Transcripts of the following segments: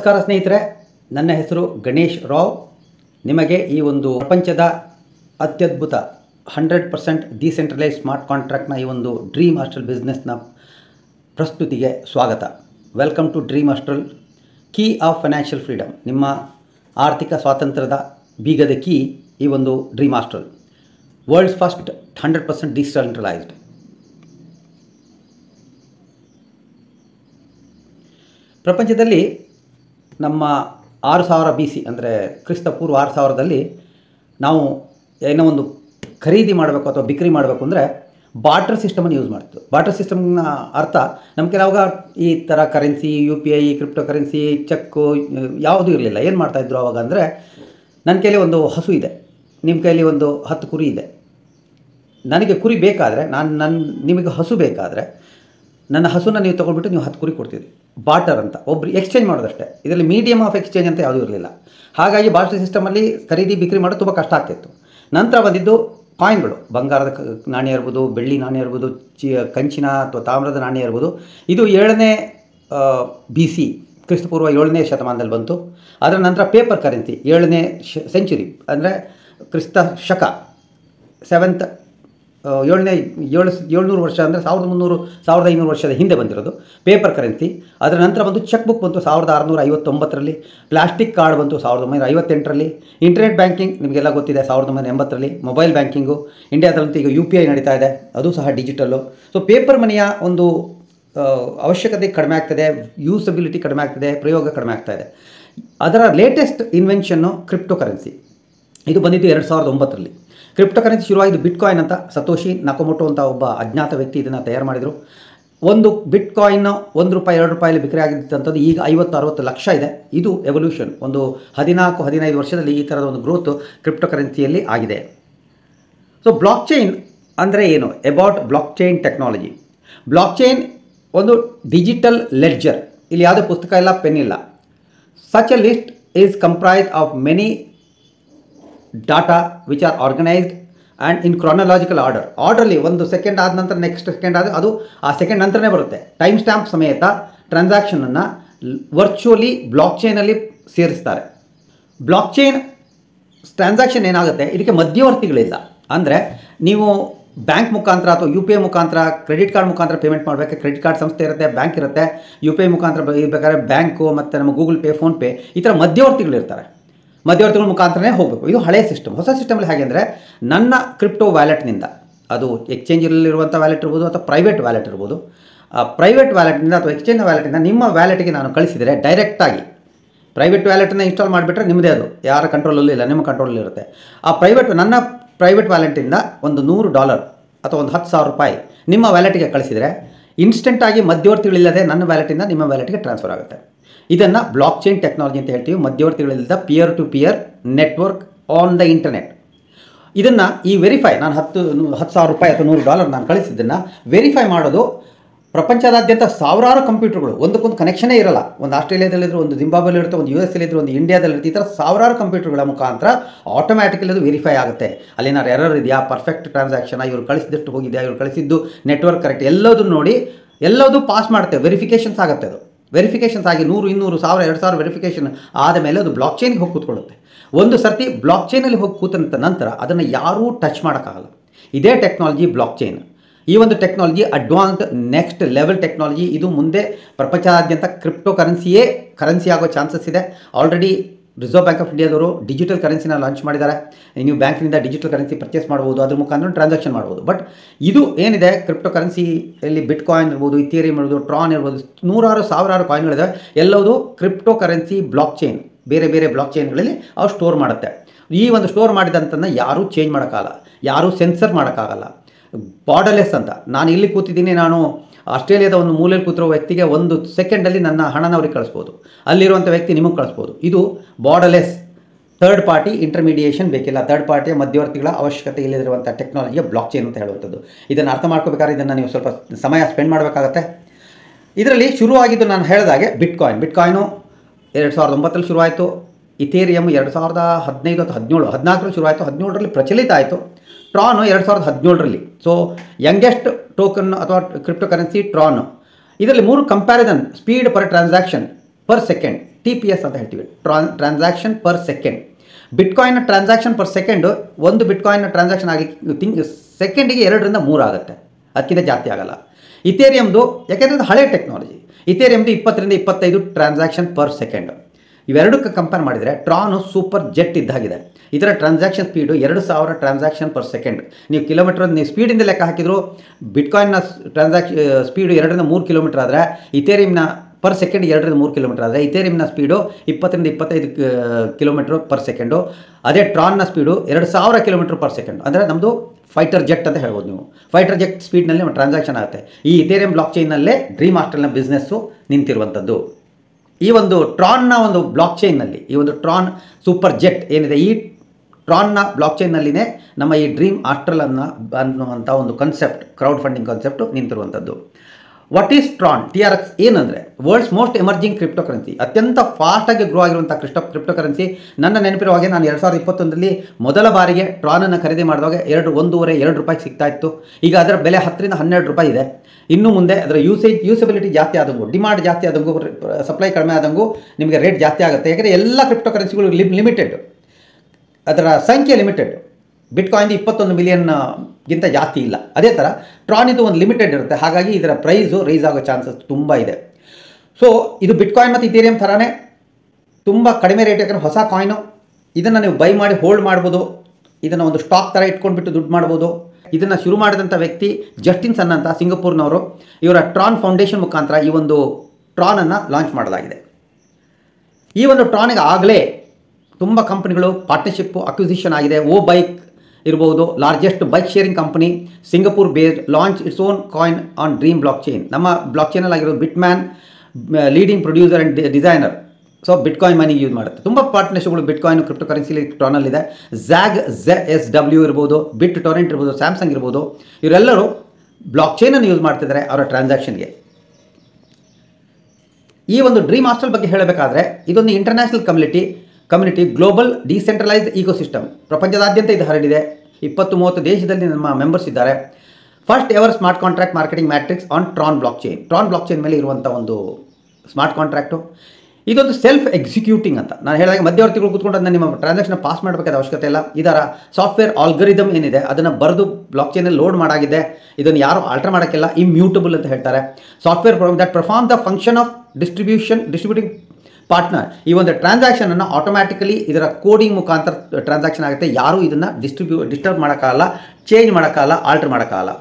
ನಮಸ್ಕಾರ ಸ್ನೇಹಿತರೆ ನನ್ನ ಹೆಸರು ಗಣೇಶ್ ರಾವ್ ನಿಮಗೆ ಈ ಒಂದು ಪ್ರಪಂಚದ ಅತ್ಯದ್ಭುತ ಹಂಡ್ರೆಡ್ ಪರ್ಸೆಂಟ್ ಡಿಸೆಂಟ್ರಲೈಸ್ ಸ್ಮಾರ್ಟ್ ಕಾಂಟ್ರಾಕ್ಟ್ನ ಈ ಒಂದು ಡ್ರೀಮ್ ಹಾಸ್ಟೆಲ್ ಬಿಸ್ನೆಸ್ನ ಪ್ರಸ್ತುತಿಗೆ ಸ್ವಾಗತ welcome to dream hostel key of financial freedom ನಿಮ್ಮ ಆರ್ಥಿಕ ಸ್ವಾತಂತ್ರ್ಯದ ಬೀಗದ ಕೀ ಈ ಒಂದು dream hostel world's first hundred percent decentralised ಪ್ರಪಂಚದಲ್ಲಿ ನಮ್ಮ ಆರು ಸಾವಿರ ಬಿ ಸಿ ಅಂದರೆ ಕ್ರಿಸ್ತ ಪೂರ್ವ ಆರು ಸಾವಿರದಲ್ಲಿ ನಾವು ಏನೋ ಒಂದು ಖರೀದಿ ಮಾಡಬೇಕು ಅಥವಾ ಬಿಕ್ರಿ ಮಾಡಬೇಕು ಅಂದರೆ ಬಾರ್ಟರ್ ಸಿಸ್ಟಮನ್ನು ಯೂಸ್ ಮಾಡ್ತೀವಿ ಬಾರ್ಟರ್ ಸಿಸ್ಟಮ್ನ ಅರ್ಥ ನಮ್ಮ ಕೆಲವಾಗ ಈ ಥರ currency U P I crypto currency cheque ಯಾವುದೂ ಇರಲಿಲ್ಲ ಏನು ಮಾಡ್ತಾಯಿದ್ರು ಅವಾಗ ಅಂದರೆ ನನ್ನ ಕೈಲಿ ಒಂದು ಹಸು ಇದೆ ನಿಮ್ಮ ಕೈಲಿ ಒಂದು ಹತ್ತು ಕುರಿ ಇದೆ ನನಗೆ ಕುರಿ ಬೇಕಾದರೆ ನಾನು ನನ್ನ ನಿಮಗೆ ಹಸು ಬೇಕಾದರೆ ನನ್ನ ಹಸುನ ನೀವು ತೊಗೊಂಡ್ಬಿಟ್ಟು ನೀವು ಹತ್ತು ಕುರಿ ಕೊಡ್ತೀರಿ ಬಾಟರ್ ಅಂತ ಒಬ್ರು ಎಕ್ಸ್ಚೇಂಜ್ ಮಾಡೋದಷ್ಟೇ ಇದರಲ್ಲಿ ಮೀಡಿಯಮ್ ಆಫ್ ಎಕ್ಸ್ಚೇಂಜ್ ಅಂತ ಯಾವುದೂ ಇರಲಿಲ್ಲ ಹಾಗಾಗಿ ಬಾಟರ್ ಸಿಸ್ಟಮಲ್ಲಿ ಖರೀದಿ ಬಿಕ್ರಿ ಮಾಡೋದು ತುಂಬ ಕಷ್ಟ ಆಗ್ತಿತ್ತು ನಂತರ ಬಂದಿದ್ದು ಕಾಯಿನ್ಗಳು ಬಂಗಾರದ ಕ- ನಾಣ್ಯ ಇರ್ಬೋದು ಬೆಳ್ಳಿ ನಾಣ್ಯ ಇರ್ಬೋದು ಚಿ ಕಂಚಿನ ಅಥವಾ ತಾಮ್ರದ ನಾಣ್ಯ ಇರ್ಬೋದು ಇದು ಏಳನೇ ಬಿ ಸಿ ಕ್ರಿಸ್ತಪೂರ್ವ ಏಳನೇ ಶತಮಾನದಲ್ಲಿ ಬಂತು ಅದರ ನಂತರ ಪೇಪರ್ ಕರೆನ್ಸಿ ಏಳನೇ ಶ ಸೆಂಚುರಿ ಅಂದರೆ ಕ್ರಿಸ್ತ ಶಕ ಸೆವೆಂತ್ ಏಳನೇ ಏಳು ಏಳ್ನೂರು ವರ್ಷ ಅಂದರೆ ಸಾವಿರದ ಮುನ್ನೂರು ಸಾವಿರದ ಐನೂರು ವರ್ಷದ ಹಿಂದೆ ಬಂದಿರೋದು ಪೇಪರ್ ಕರೆನ್ಸಿ ಅದರ ನಂತರ ಬಂದು ಚೆಕ್ ಬುಕ್ ಬಂತು ಸಾವಿರದ ಆರುನೂರ ಐವತ್ತೊಂಬತ್ತರಲ್ಲಿ ಪ್ಲಾಸ್ಟಿಕ್ ಕಾರ್ಡ್ ಬಂತು ಸಾವಿರದ ಒಂಬೈನೂರ ಐವತ್ತೆಂಟರಲ್ಲಿ ಇಂಟರ್ನೆಟ್ ಬ್ಯಾಂಕಿಂಗ್ ನಿಮಗೆಲ್ಲ ಗೊತ್ತಿದೆ ಸಾವಿರದ ಒಂಬೈನೂರ ಎಂಬತ್ತರಲ್ಲಿ ಮೊಬೈಲ್ ಬ್ಯಾಂಕಿಂಗು ಇಂಡಿಯಾದಲ್ಲಂತೂ ಈಗ ಯು ಪಿ ಐ ನಡೀತಾ ಇದೆ ಅದು ಸಹ ಡಿಜಿಟಲ್ಲು ಸೊ ಪೇಪರ್ ಮನಿಯ ಒಂದು ಆ, ಅವಶ್ಯಕತೆ ಕಡಿಮೆ ಆಗ್ತದೆ ಯೂಸಬಿಲಿಟಿ ಕಡಿಮೆ ಆಗ್ತದೆ ಪ್ರಯೋಗ ಕಡಿಮೆ ಆಗ್ತಾ ಇದೆ ಅದರ ಲೇಟೆಸ್ಟ್ ಇನ್ವೆನ್ಷನ್ನು ಕ್ರಿಪ್ಟೋ ಕರೆನ್ಸಿ ಇದು ಬಂದಿದ್ದು ಎರಡು ಸಾವಿರದ ಒಂಬತ್ತರಲ್ಲಿ ಕ್ರಿಪ್ಟೋ ಕರೆನ್ಸಿ ಶುರುವಾಗಿದ್ದು ಬಿಟ್ಕಾಯಿನ್ ಅಂತ ಸತೋಶಿ ನಕೋಮೋಟೋ ಅಂತ ಒಬ್ಬ ಅಜ್ಞಾತ ವ್ಯಕ್ತಿ ಇದನ್ನು ತಯಾರು ಮಾಡಿದರು ಒಂದು ಬಿಟ್ಕಾಯಿನ್ ಒಂದು ರೂಪಾಯಿ ಎರಡು ರೂಪಾಯಲ್ಲಿ ಬಿಕ್ರಿ ಆಗಿದ್ದಂಥದ್ದು ಈಗ ಐವತ್ತು ಅರವತ್ತು ಲಕ್ಷ ಇದೆ ಇದು ಎವಲ್ಯೂಷನ್ ಒಂದು ಹದಿನಾಲ್ಕು ಹದಿನೈದು ವರ್ಷದಲ್ಲಿ ಈ ಥರದ ಒಂದು ಗ್ರೋತ್ ಕ್ರಿಪ್ಟೋ ಕರೆನ್ಸಿಯಲ್ಲಿ ಆಗಿದೆ ಸೊ ಬ್ಲಾಕ್ ಚೈನ್ ಅಂದರೆ ಏನು about blockchain technology blockchain ಒಂದು ಡಿಜಿಟಲ್ ಲೆಡ್ಜರ್ ಇಲ್ಲಿ ಯಾವುದೇ ಪುಸ್ತಕ ಇಲ್ಲ ಪೆನ್ ಇಲ್ಲ such a list is comprised of many data which are organised and in chronological order ಆರ್ಡ್ರಲ್ಲಿ ಒಂದು ಸೆಕೆಂಡ್ ಆದ ನಂತರ ನೆಕ್ಸ್ಟ್ ಸೆಕೆಂಡ್ ಆದ ಅದು ಆ ಸೆಕೆಂಡ್ ನಂತರನೇ ಬರುತ್ತೆ ಟೈಮ್ ಸ್ಟ್ಯಾಂಪ್ ಸಮೇತ ಟ್ರಾನ್ಸಾಕ್ಷನನ್ನು ವರ್ಚುವಲಿ ಬ್ಲಾಕ್ ಚೈನಲ್ಲಿ ಸೇರಿಸ್ತಾರೆ ಬ್ಲಾಕ್ ಚೈನ್ ಟ್ರಾನ್ಸಾಕ್ಷನ್ ಏನಾಗುತ್ತೆ ಇದಕ್ಕೆ ಮಧ್ಯವರ್ತಿಗಳಿಲ್ಲ ಅಂದರೆ ನೀವು ಬ್ಯಾಂಕ್ ಮುಖಾಂತರ ಅಥವಾ ಯು ಪಿ ಐ ಮುಖಾಂತರ ಕ್ರೆಡಿಟ್ ಕಾರ್ಡ್ ಮುಖಾಂತರ ಪೇಮೆಂಟ್ ಮಾಡಬೇಕು ಕ್ರೆಡಿಟ್ ಕಾರ್ಡ್ ಸಂಸ್ಥೆ ಇರುತ್ತೆ ಬ್ಯಾಂಕ್ ಇರುತ್ತೆ ಯು ಪಿ ಐ ಮುಖಾಂತರ ಬ- ಇರ್ಬೇಕಾದ್ರೆ ಬ್ಯಾಂಕು ಮತ್ತು ನಮ್ಮ ಗೂಗಲ್ ಪೇ ಫೋನ್ಪೇ ಈ ಥರ ಮಧ್ಯವರ್ತಿಗಳಿರ್ತಾರೆ ಮಧ್ಯವರ್ತಿಗಳ ಮುಖಾಂತರನೇ ಹೋಗಬೇಕು ಇದು ಹಳೆಯ ಸಿಸ್ಟಮ್ ಹೊಸ ಸಿಸ್ಟಮಲ್ಲಿ ಹೇಗೆ ಅಂದರೆ ನನ್ನ ಕ್ರಿಪ್ಟೋ ವ್ಯಾಲೆಟ್ನಿಂದ ಅದು ಎಕ್ಸ್ಚೇಂಜಲ್ಲಿರುವಂಥ ವ್ಯಾಲೆಟ್ ಇರ್ಬೋದು ಅಥವಾ ಪ್ರೈವೇಟ್ ವ್ಯಾಲೆಟ್ ಇರ್ಬೋದು ಆ ಪ್ರೈವೇಟ್ ವ್ಯಾಲೆಟ್ನಿಂದ ಅಥವಾ ಎಕ್ಸ್ಚೇಂಜ್ ವ್ಯಾಲೆಟಿಂದ ನಿಮ್ಮ ವ್ಯಾಲೆಟ್ಗೆ ನಾನು ಕಳಿಸಿದರೆ ಡೈರೆಕ್ಟಾಗಿ ಪ್ರೈವೇಟ್ ವ್ಯಾಲೆಟನ್ನು ಇನ್ಸ್ಟಾಲ್ ಮಾಡಿಬಿಟ್ರೆ ನಿಮ್ಮದೇ ಅದು ಯಾರ ಕಂಟ್ರೋಲಲ್ಲೂ ಇಲ್ಲ ನಿಮ್ಮ ಕಂಟ್ರೋಲಲ್ಲಿ ಇರುತ್ತೆ ಆ ಪ್ರೈವೇಟ್ ನನ್ನ ಪ್ರೈವೇಟ್ ವ್ಯಾಲೆಟಿಂದ ಒಂದು ನೂರು ಡಾಲರ್ ಅಥವಾ ಒಂದು ಹತ್ತು ಸಾವಿರ ರೂಪಾಯಿ ನಿಮ್ಮ ವ್ಯಾಲೆಟ್ಗೆ ಕಳಿಸಿದರೆ ಇನ್ಸ್ಟೆಂಟಾಗಿ ಮಧ್ಯವರ್ತಿಗಳಿಲ್ಲದೆ ನನ್ನ ವ್ಯಾಲೆಟಿಂದ ನಿಮ್ಮ ವ್ಯಾಲೆಟ್ಗೆ ಟ್ರಾನ್ಸ್ಫರ್ ಆಗುತ್ತೆ ಇದನ್ನು ಬ್ಲಾಕ್ ಚೈನ್ ಟೆಕ್ನಾಲಜಿ ಅಂತ ಹೇಳ್ತೀವಿ ಮಧ್ಯವರ್ತಿಗಳಿಲ್ಲದ peer to peer network on the internet ಇದನ್ನು ಈ ವೆರಿಫೈ ನಾನು ಹತ್ತು ನೂ- ಹತ್ತು ಸಾವಿರ ರೂಪಾಯಿ ಅಥವಾ ನೂರು ಡಾಲರ್ ನಾನು ಕಳಿಸಿದ್ದನ್ನು ವೆರಿಫೈ ಮಾಡೋದು ಪ್ರಪಂಚದಾದ್ಯಂತ ಸಾವಿರಾರು ಕಂಪ್ಯೂಟರ್ಗಳು ಒಂದಕ್ಕೊಂದು ಕನೆಕ್ಷನೇ ಇರಲ್ಲ ಒಂದು ಆಸ್ಟ್ರೇಲಿಯಾದಲ್ಲಿದ್ರು ಒಂದು ಜಿಂಬಾಬಲ್ಲಿ ಇರುತ್ತೆ ಒಂದು ಯು ಎಸ್ ಇದ್ರು ಒಂದು ಇಂಡಿಯಾದಲ್ಲಿರುತ್ತೆ ಈ ಥರ ಸಾವಿರಾರು ಕಂಪ್ಯೂಟರ್ಗಳ ಮುಖಾಂತರ ಆಟೋಮ್ಯಾಟಿಕಲಿ ಅದು ವೆರಿಫೈ ಆಗುತ್ತೆ ಅಲ್ಲೇನಾರು ಎರರ್ ಇದೆಯಾ ಪರ್ಫೆಕ್ಟ್ ಟ್ರಾನ್ಸಾಕ್ಷನ್ ಇವ್ರು ಕಳಿಸಿದಷ್ಟು ಹೋಗಿದೆಯಾ ಇವ್ರು ಕಳಿಸಿದ್ದು ನೆಟ್ವರ್ಕ್ ಕರೆಕ್ಟ್ ಎಲ್ಲದನ್ನು ನೋಡಿ ಎಲ್ಲದೂ ಪಾಸ್ ಮಾಡುತ್ತೆ ವೆರಿಫಿಕೇಷನ್ಸ್ ಆಗುತ್ತೆ ಅದು ವೆರಿಫಿಕೇಷನ್ಸ್ ಆಗಿ ನೂರು ಇನ್ನೂರು ಸಾವಿರ ಎರಡು ಸಾವಿರ ವೆರಿಫಿಕೇಷನ್ ಆದ ಮೇಲೆ ಅದು ಬ್ಲಾಕ್ ಚೈನ್ಗೆ ಹೋಗಿ ಕೂತ್ಕೊಳ್ಳುತ್ತೆ ಒಂದು ಸರ್ತಿ ಬ್ಲಾಕ್ ಚೈನಲ್ಲಿ ಹೋಗಿ ಕೂತಂತ ನಂತರ ಅದನ್ನು ಯಾರೂ ಟಚ್ ಮಾಡೋಕ್ಕಾಗಲ್ಲ ಇದೇ ಟೆಕ್ನಾಲಜಿ ಬ್ಲಾಕ್ ಚೈನ್ ಈ ಒಂದು technology advanced next level technology ಇದು ಮುಂದೆ ಪ್ರಪಂಚದಾದ್ಯಂತ ಕ್ರಿಪ್ಟೋ ಕರೆನ್ಸಿಯೇ ಕರೆನ್ಸಿ ಆಗೋ ಚಾನ್ಸಸ್ ಇದೆ ಆಲ್ರೆಡಿ ರಿಸರ್ವ್ ಬ್ಯಾಂಕ್ ಆಫ್ ಇಂಡಿಯಾದವರು ಡಿಜಿಟಲ್ ಕರೆನ್ಸಿನ ಲಾಂಚ್ ಮಾಡಿದ್ದಾರೆ ನೀವು ಬ್ಯಾಂಕಿನಿಂದ ಡಿಜಿಟಲ್ ಕರೆನ್ಸಿ ಪರ್ಚೇಸ್ ಮಾಡ್ಬೋದು ಅದ್ರ ಮುಖಾಂತರ ಟ್ರಾನ್ಸಾಕ್ಷನ್ ಮಾಡ್ಬೋದು ಬಟ್ ಇದು ಏನಿದೆ ಕ್ರಿಪ್ಟೋ ಕರೆನ್ಸಿಯಲ್ಲಿ ಬಿಟ್ ಕಾಯಿನ್ ಇರ್ಬೋದು ಇಥೇರಿಯಂ ಇರ್ಬೋದು ಟ್ರಾನ್ ಇರ್ಬೋದು ನೂರಾರು ಸಾವಿರಾರು ಕಾಯಿನ್ಗಳಿದಾವೆ ಎಲ್ಲವೂ ಕ್ರಿಪ್ಟೋ ಕರೆನ್ಸಿ ಬ್ಲಾಕ್ ಚೈನ್ ಬೇರೆ ಬೇರೆ ಬ್ಲಾಕ್ ಚೈನ್ಗಳಲ್ಲಿ ಅವು ಸ್ಟೋರ್ ಮಾಡುತ್ತೆ ಈ ಒಂದು ಸ್ಟೋರ್ ಮಾಡಿದಂಥನ್ನ ಯಾರೂ ಚೇಂಜ್ ಮಾಡೋಕ್ಕಾಗಲ್ಲ ಯಾರೂ ಸೆನ್ಸರ್ ಮಾಡೋಕ್ಕಾಗಲ್ಲ ಬಾರ್ಡರ್ಲೆಸ್ ಅಂತ ನಾನು ಇಲ್ಲಿ ಕೂತಿದ್ದೀನಿ ನಾನು ಆಸ್ಟ್ರೇಲಿಯಾದ ಒಂದು ಮೂಲೆಯಲ್ಲಿ ಕೂತಿರೋ ವ್ಯಕ್ತಿಗೆ ಒಂದು ಸೆಕೆಂಡಲ್ಲಿ ನನ್ನ ಹಣನ ಅವ್ರಿಗೆ ಕಳಿಸ್ಬೋದು ಅಲ್ಲಿರುವಂಥ ವ್ಯಕ್ತಿ ನಿಮಗೆ ಕಳಿಸ್ಬೋದು ಇದು ಬಾರ್ಡರ್ಲೆಸ್ ಥರ್ಡ್ ಪಾರ್ಟಿ ಇಂಟರ್ಮೀಡಿಯೇಷನ್ ಬೇಕಿಲ್ಲ ಥರ್ಡ್ ಪಾರ್ಟಿಯ ಮಧ್ಯವರ್ತಿಗಳ ಅವಶ್ಯಕತೆ ಇಲ್ಲದಿರುವಂಥ ಟೆಕ್ನಾಲಜಿಯ ಬ್ಲಾಕ್ ಚೈನ್ ಅಂತ ಹೇಳುವಂಥದ್ದು ಇದನ್ನು ಅರ್ಥ ಮಾಡ್ಕೋಬೇಕಾದ್ರೆ ಇದನ್ನು ನೀವು ಸ್ವಲ್ಪ ಸಮಯ ಸ್ಪೆಂಡ್ ಮಾಡಬೇಕಾಗತ್ತೆ ಇದರಲ್ಲಿ ಶುರುವಾಗಿದ್ದು ನಾನು ಹೇಳಿದಾಗೆ ಬಿಟ್ ಕಾಯಿನ್ ಬಿಟ್ ಕಾಯಿನು ಎರಡು ಸಾವಿರದ ಒಂಬತ್ತರಲ್ಲಿ ಶುರುವಾಯಿತು ಇಥೇರಿಯಮ್ ಎರಡು ಸಾವಿರದ ಹದಿನೈದು ಅಥವಾ ಹದಿನೇಳು ಹದಿನಾಲ್ಕರಲ್ಲಿ ಶುರುವಾಯಿತು ಹದಿನೇಳರಲ್ಲಿ ಪ್ರಚಲಿತ ಆಯಿತು ಟ್ರಾನ್ ಎರಡು ಸಾವಿರದ ಹದಿನೇಳರಲ್ಲಿ ಸೊ ಯಂಗೆಸ್ಟ್ ಟೋಕನ್ ಅಥವಾ ಕ್ರಿಪ್ಟೋ ಕರೆನ್ಸಿ ಟ್ರಾನ್ ಇದರಲ್ಲಿ ಮೂರು comparison speed per transaction per second T P S ಅಂತ ಹೇಳ್ತೀವಿ Tron transaction per second bitcoin transaction per second ಒಂದು ಬಿಟ್ಕಾಯಿನ್ ಟ್ರಾನ್ಸಾಕ್ಷನ್ ಆಗಲಿಕ್ಕೆ ತಿಂಗ್ ಸೆಕೆಂಡಿಗೆ ಎರಡರಿಂದ ಮೂರು ಆಗುತ್ತೆ ಅದಕ್ಕಿಂತ ಜಾಸ್ತಿ ಆಗಲ್ಲ ಇಥೇರಿಯಮ್ದು ಯಾಕೆಂದರೆ ಅದು ಹಳೆ ಟೆಕ್ನಾಲಜಿ ಇಥೇರಿಯಮ್ದು ಇಪ್ಪತ್ತರಿಂದ ಇಪ್ಪತ್ತೈದು ಟ್ರಾನ್ಸಾಕ್ಷನ್ ಪರ್ ಸೆಕೆಂಡ್ ಇವೆರಡಕ್ಕೆ ಕಂಪೇರ್ ಮಾಡಿದರೆ ಟ್ರಾನು ಸೂಪರ್ ಜೆಟ್ ಇದ್ದಾಗಿದೆ ಇದರ ಟ್ರಾನ್ಸಾಕ್ಷನ್ ಸ್ಪೀಡು ಎರಡು ಸಾವಿರ ಟ್ರಾನ್ಸಾಕ್ಷನ್ ಪರ್ ಸೆಕೆಂಡ್ ನೀವು ಕಿಲೋಮೀಟರ್ ನೀವು ಸ್ಪೀಡಿಂದ ಲೆಕ್ಕ ಹಾಕಿದ್ರು ಬಿಟ್ಕಾಯಿನ್ನ ಟ್ರಾನ್ಸಾಕ್ಷ ಸ್ಪೀಡು ಎರಡರಿಂದ ಮೂರು ಕಿಲೋಮೀಟರ್ ಆದರೆ ಇಥೇರಿಯಮ್ನ ಪರ್ ಸೆಕೆಂಡ್ ಎರಡರಿಂದ ಮೂರು ಕಿಲೋಮೀಟರ್ ಆದರೆ ಇಥೇರಿಯಮ್ನ ಸ್ಪೀಡು ಇಪ್ಪತ್ತರಿಂದ ಇಪ್ಪತ್ತೈದು ಕಿಲೋಮೀಟ್ರ್ ಪರ್ ಸೆಕೆಂಡು ಅದೇ ಟ್ರಾನ್ನ ಸ್ಪೀಡು ಎರಡು ಸಾವಿರ ಕಿಲೋಮೀಟರ್ ಪರ್ ಸೆಕೆಂಡ್ ಅಂದರೆ ನಮ್ಮದು ಫೈಟರ್ ಜೆಟ್ ಅಂತ ಹೇಳ್ಬೋದು ನೀವು ಫೈಟರ್ ಜೆಟ್ ಸ್ಪೀಡ್ನಲ್ಲಿ ಟ್ರಾನ್ಸಾಕ್ಷನ್ ಆಗುತ್ತೆ ಈ ಇಥೇರಿಯಂ ಬ್ಲಾಕ್ ಚೈನ್ನಲ್ಲೇ ಡ್ರೀಮ್ ಹಾಸ್ಟೆಲ್ನ ಬಿಸ್ನೆಸ್ಸು ನಿಂತಿರುವಂಥದ್ದು ಈ ಒಂದು ಟ್ರಾನ್ನ ಒಂದು ಬ್ಲಾಕ್ ಚೈನ್ನಲ್ಲಿ ಈ ಒಂದು ಟ್ರಾನ್ ಸೂಪರ್ ಜೆಟ್ ಏನಿದೆ ಈ ಟ್ರಾನ್ನ ಬ್ಲಾಕ್ ಚೈನ್ನಲ್ಲಿನೇ ನಮ್ಮ ಈ ಡ್ರೀಮ್ ಆಸ್ಟ್ರಲ್ ಅನ್ನ ಅನ್ನುವಂಥ ಒಂದು ಕನ್ಸೆಪ್ಟ್ ಕ್ರೌಡ್ ಫಂಡಿಂಗ್ ಕಾನ್ಸೆಪ್ಟು ನಿಂತಿರುವಂಥದ್ದು what is Tron T R X ಏನಂದರೆ world's most emerging cryptocurrency ಅತ್ಯಂತ ಫಾಸ್ಟಾಗಿ ಗ್ರೋ ಆಗಿರುವಂಥ ಕ್ರಿಪ್ಟೋ ಕ್ರಿಪ್ಟೋ ಕರೆನ್ಸಿ ನನ್ನ ನೆನಪಿರುವ ಹಾಗೆ ನಾನು ಎರಡು ಸಾವಿರದ ಇಪ್ಪತ್ತೊಂದರಲ್ಲಿ ಮೊದಲ ಬಾರಿಗೆ ಟ್ರಾನನ್ನು ಖರೀದಿ ಮಾಡಿದಾಗ ಎರಡು ಒಂದೂವರೆ ಎರಡು ರೂಪಾಯಿ ಸಿಗ್ತಾ ಇತ್ತು ಈಗ ಅದರ ಬೆಲೆ ಹತ್ತರಿಂದ ಹನ್ನೆರಡು ರೂಪಾಯಿ ಇದೆ ಇನ್ನು ಮುಂದೆ ಅದರ ಯೂಸೇಜ್ ಯೂಸಬಿಲಿಟಿ ಜಾಸ್ತಿ ಆದಂಗೂ ಡಿಮಾಂಡ್ ಜಾಸ್ತಿ ಆದಂಗೂ ಸಪ್ಲೈ ಕಡಿಮೆ ಆದಂಗೂ ನಿಮಗೆ ರೇಟ್ ಜಾಸ್ತಿ ಆಗುತ್ತೆ ಯಾಕಂದರೆ ಎಲ್ಲ ಕ್ರಿಪ್ಟೋ ಕರೆನ್ಸಿಗಳು ಲಿಮ್ ಲಿಮಿಟೆಡ್ ಅದರ ಸಂಖ್ಯೆ ಲಿಮಿಟೆಡ್ ಬಿಟ್ಕಾಯಿನ್ದು ಇಪ್ಪತ್ತೊಂದು ಮಿಲಿಯನ್ ಗಿಂತ ಜಾಸ್ತಿ ಇಲ್ಲ ಅದೇ ಥರ ಟ್ರಾನ್ ಇದು ಒಂದು ಲಿಮಿಟೆಡ್ ಇರುತ್ತೆ ಹಾಗಾಗಿ ಇದರ ಪ್ರೈಸು ರೈಸ್ ಆಗೋ ಚಾನ್ಸಸ್ ತುಂಬ ಇದೆ ಸೊ ಇದು ಬಿಟ್ಕಾಯಿನ್ ಮತ್ತು ಇಥೇರಿಯಂ ಥರನೇ ತುಂಬ ಕಡಿಮೆ ರೇಟ್ ಯಾಕಂದರೆ ಹೊಸ ಕಾಯಿನು ಇದನ್ನು ನೀವು ಬೈ ಮಾಡಿ ಹೋಲ್ಡ್ ಮಾಡ್ಬೋದು ಇದನ್ನು ಒಂದು ಸ್ಟಾಕ್ ಥರ ಇಟ್ಕೊಂಡ್ಬಿಟ್ಟು ದುಡ್ಡು ಮಾಡ್ಬೋದು ಇದನ್ನು ಶುರು ಮಾಡಿದಂಥ ವ್ಯಕ್ತಿ ಜಸ್ಟಿನ್ ಸನ್ ಅಂತ ಸಿಂಗಪೂರ್ನವರು ಇವರ ಟ್ರಾನ್ ಫೌಂಡೇಶನ್ ಮುಖಾಂತರ ಈ ಒಂದು ಟ್ರಾನನ್ನು ಲಾಂಚ್ ಮಾಡಲಾಗಿದೆ ಈ ಒಂದು ಟ್ರಾನಿಗೆ ಆಗಲೇ ತುಂಬ ಕಂಪನಿಗಳು ಪಾರ್ಟ್ನರ್ಶಿಪ್ಪು ಅಕ್ವಿಸಿಷನ್ ಆಗಿದೆ ಓ ಬೈಕ್ ಇರ್ಬೋದು largest bike sharing company Singapore based launch its own coin on dream blockchain ನಮ್ಮ ಬ್ಲಾಕ್ ಚೈನಲ್ಲಿ ಆಗಿರೋದು Bitmain leading producer and designer so bitcoin money use ಮಾಡುತ್ತೆ ತುಂಬ ಪಾರ್ಟ್ನರ್ಶಿಪ್ಗಳು ಬಿಟ್ಕಾಯಿನ್ ಕ್ರಿಪ್ಟೋ ಕರೆನ್ಸಿಲಿ ಟ್ರಾನಲ್ಲಿದೆ ಝ್ಯಾಗ್ ಝೆ ಎಸ್ ಡಬ್ಲ್ಯೂ ಇರ್ಬೋದು ಬಿಟ್ ಟೊರೆಂಟ್ ಇರ್ಬೋದು ಸ್ಯಾಮ್ಸಂಗ್ ಇರ್ಬೋದು ಇವರೆಲ್ಲರೂ ಬ್ಲಾಕ್ ಚೈನನ್ನು ಯೂಸ್ ಮಾಡ್ತಿದ್ದಾರೆ ಅವರ ಟ್ರಾನ್ಸಾಕ್ಷನ್ಗೆ ಈ ಒಂದು ಡ್ರೀಮ್ ಹಾಸ್ಟೆಲ್ ಬಗ್ಗೆ ಹೇಳಬೇಕಾದ್ರೆ ಇದೊಂದು international community community global decentralised ecosystem ಪ್ರಪಂಚದಾದ್ಯಂತ ಇದು ಹರಡಿದೆ ಇಪ್ಪತ್ತು ಮೂವತ್ತು ದೇಶದಲ್ಲಿ ನಮ್ಮ ಮೆಂಬರ್ಸ್ ಇದ್ದಾರೆ first ever smart contract marketing matrix on Tron blockchain Tron blockchain ಮೇಲೆ ಇರುವಂಥ ಒಂದು ಸ್ಮಾರ್ಟ್ ಕಾಂಟ್ರಾಕ್ಟು ಇದೊಂದು ಸೆಲ್ಫ್ ಎಕ್ಸಿಕ್ಯೂಟಿಂಗ್ ಅಂತ ನಾನು ಹೇಳಿದಾಗ ಮಧ್ಯವರ್ತಿಗಳು ಕೂತ್ಕೊಂಡು ಅದನ್ನ ನಿಮ್ಮ ಟ್ರಾನ್ಸಾಕ್ಷನ್ ಪಾಸ್ ಮಾಡಬೇಕಾದ ಅವಶ್ಯಕತೆ ಇಲ್ಲ ಇದರ ಸಾಫ್ಟ್ವೇರ್ ಆಲ್ಗರಿದಮ್ ಏನಿದೆ ಅದನ್ನು ಬರೆದು ಬ್ಲಾಕ್ ಚೈನಲ್ಲಿ ಲೋಡ್ ಮಾಡಾಗಿದೆ ಇದನ್ನು ಯಾರು ಆಲ್ಟರ್ ಮಾಡೋಕ್ಕಿಲ್ಲ ಇಮ್ಯೂಟಬಲ್ ಅಂತ ಹೇಳ್ತಾರೆ software that perform the function of distribution distributing partner ಈ ಒಂದು ಟ್ರಾನ್ಸಾಕ್ಷನನ್ನು ಆಟೋಮ್ಯಾಟಿಕಲಿ ಇದರ ಕೋಡಿಂಗ್ ಮುಖಾಂತರ ಟ್ರಾನ್ಸಾಕ್ಷನ್ ಆಗುತ್ತೆ ಯಾರೂ ಇದನ್ನು ಡಿಸ್ಟ್ರಿಬ್ಯೂ ಡಿಸ್ಟರ್ಬ್ ಮಾಡೋಕ್ಕಾಗಲ್ಲ ಚೇಂಜ್ ಮಾಡೋಕ್ಕಾಗಲ್ಲ ಆಲ್ಟರ್ ಮಾಡೋಕ್ಕಾಗಲ್ಲ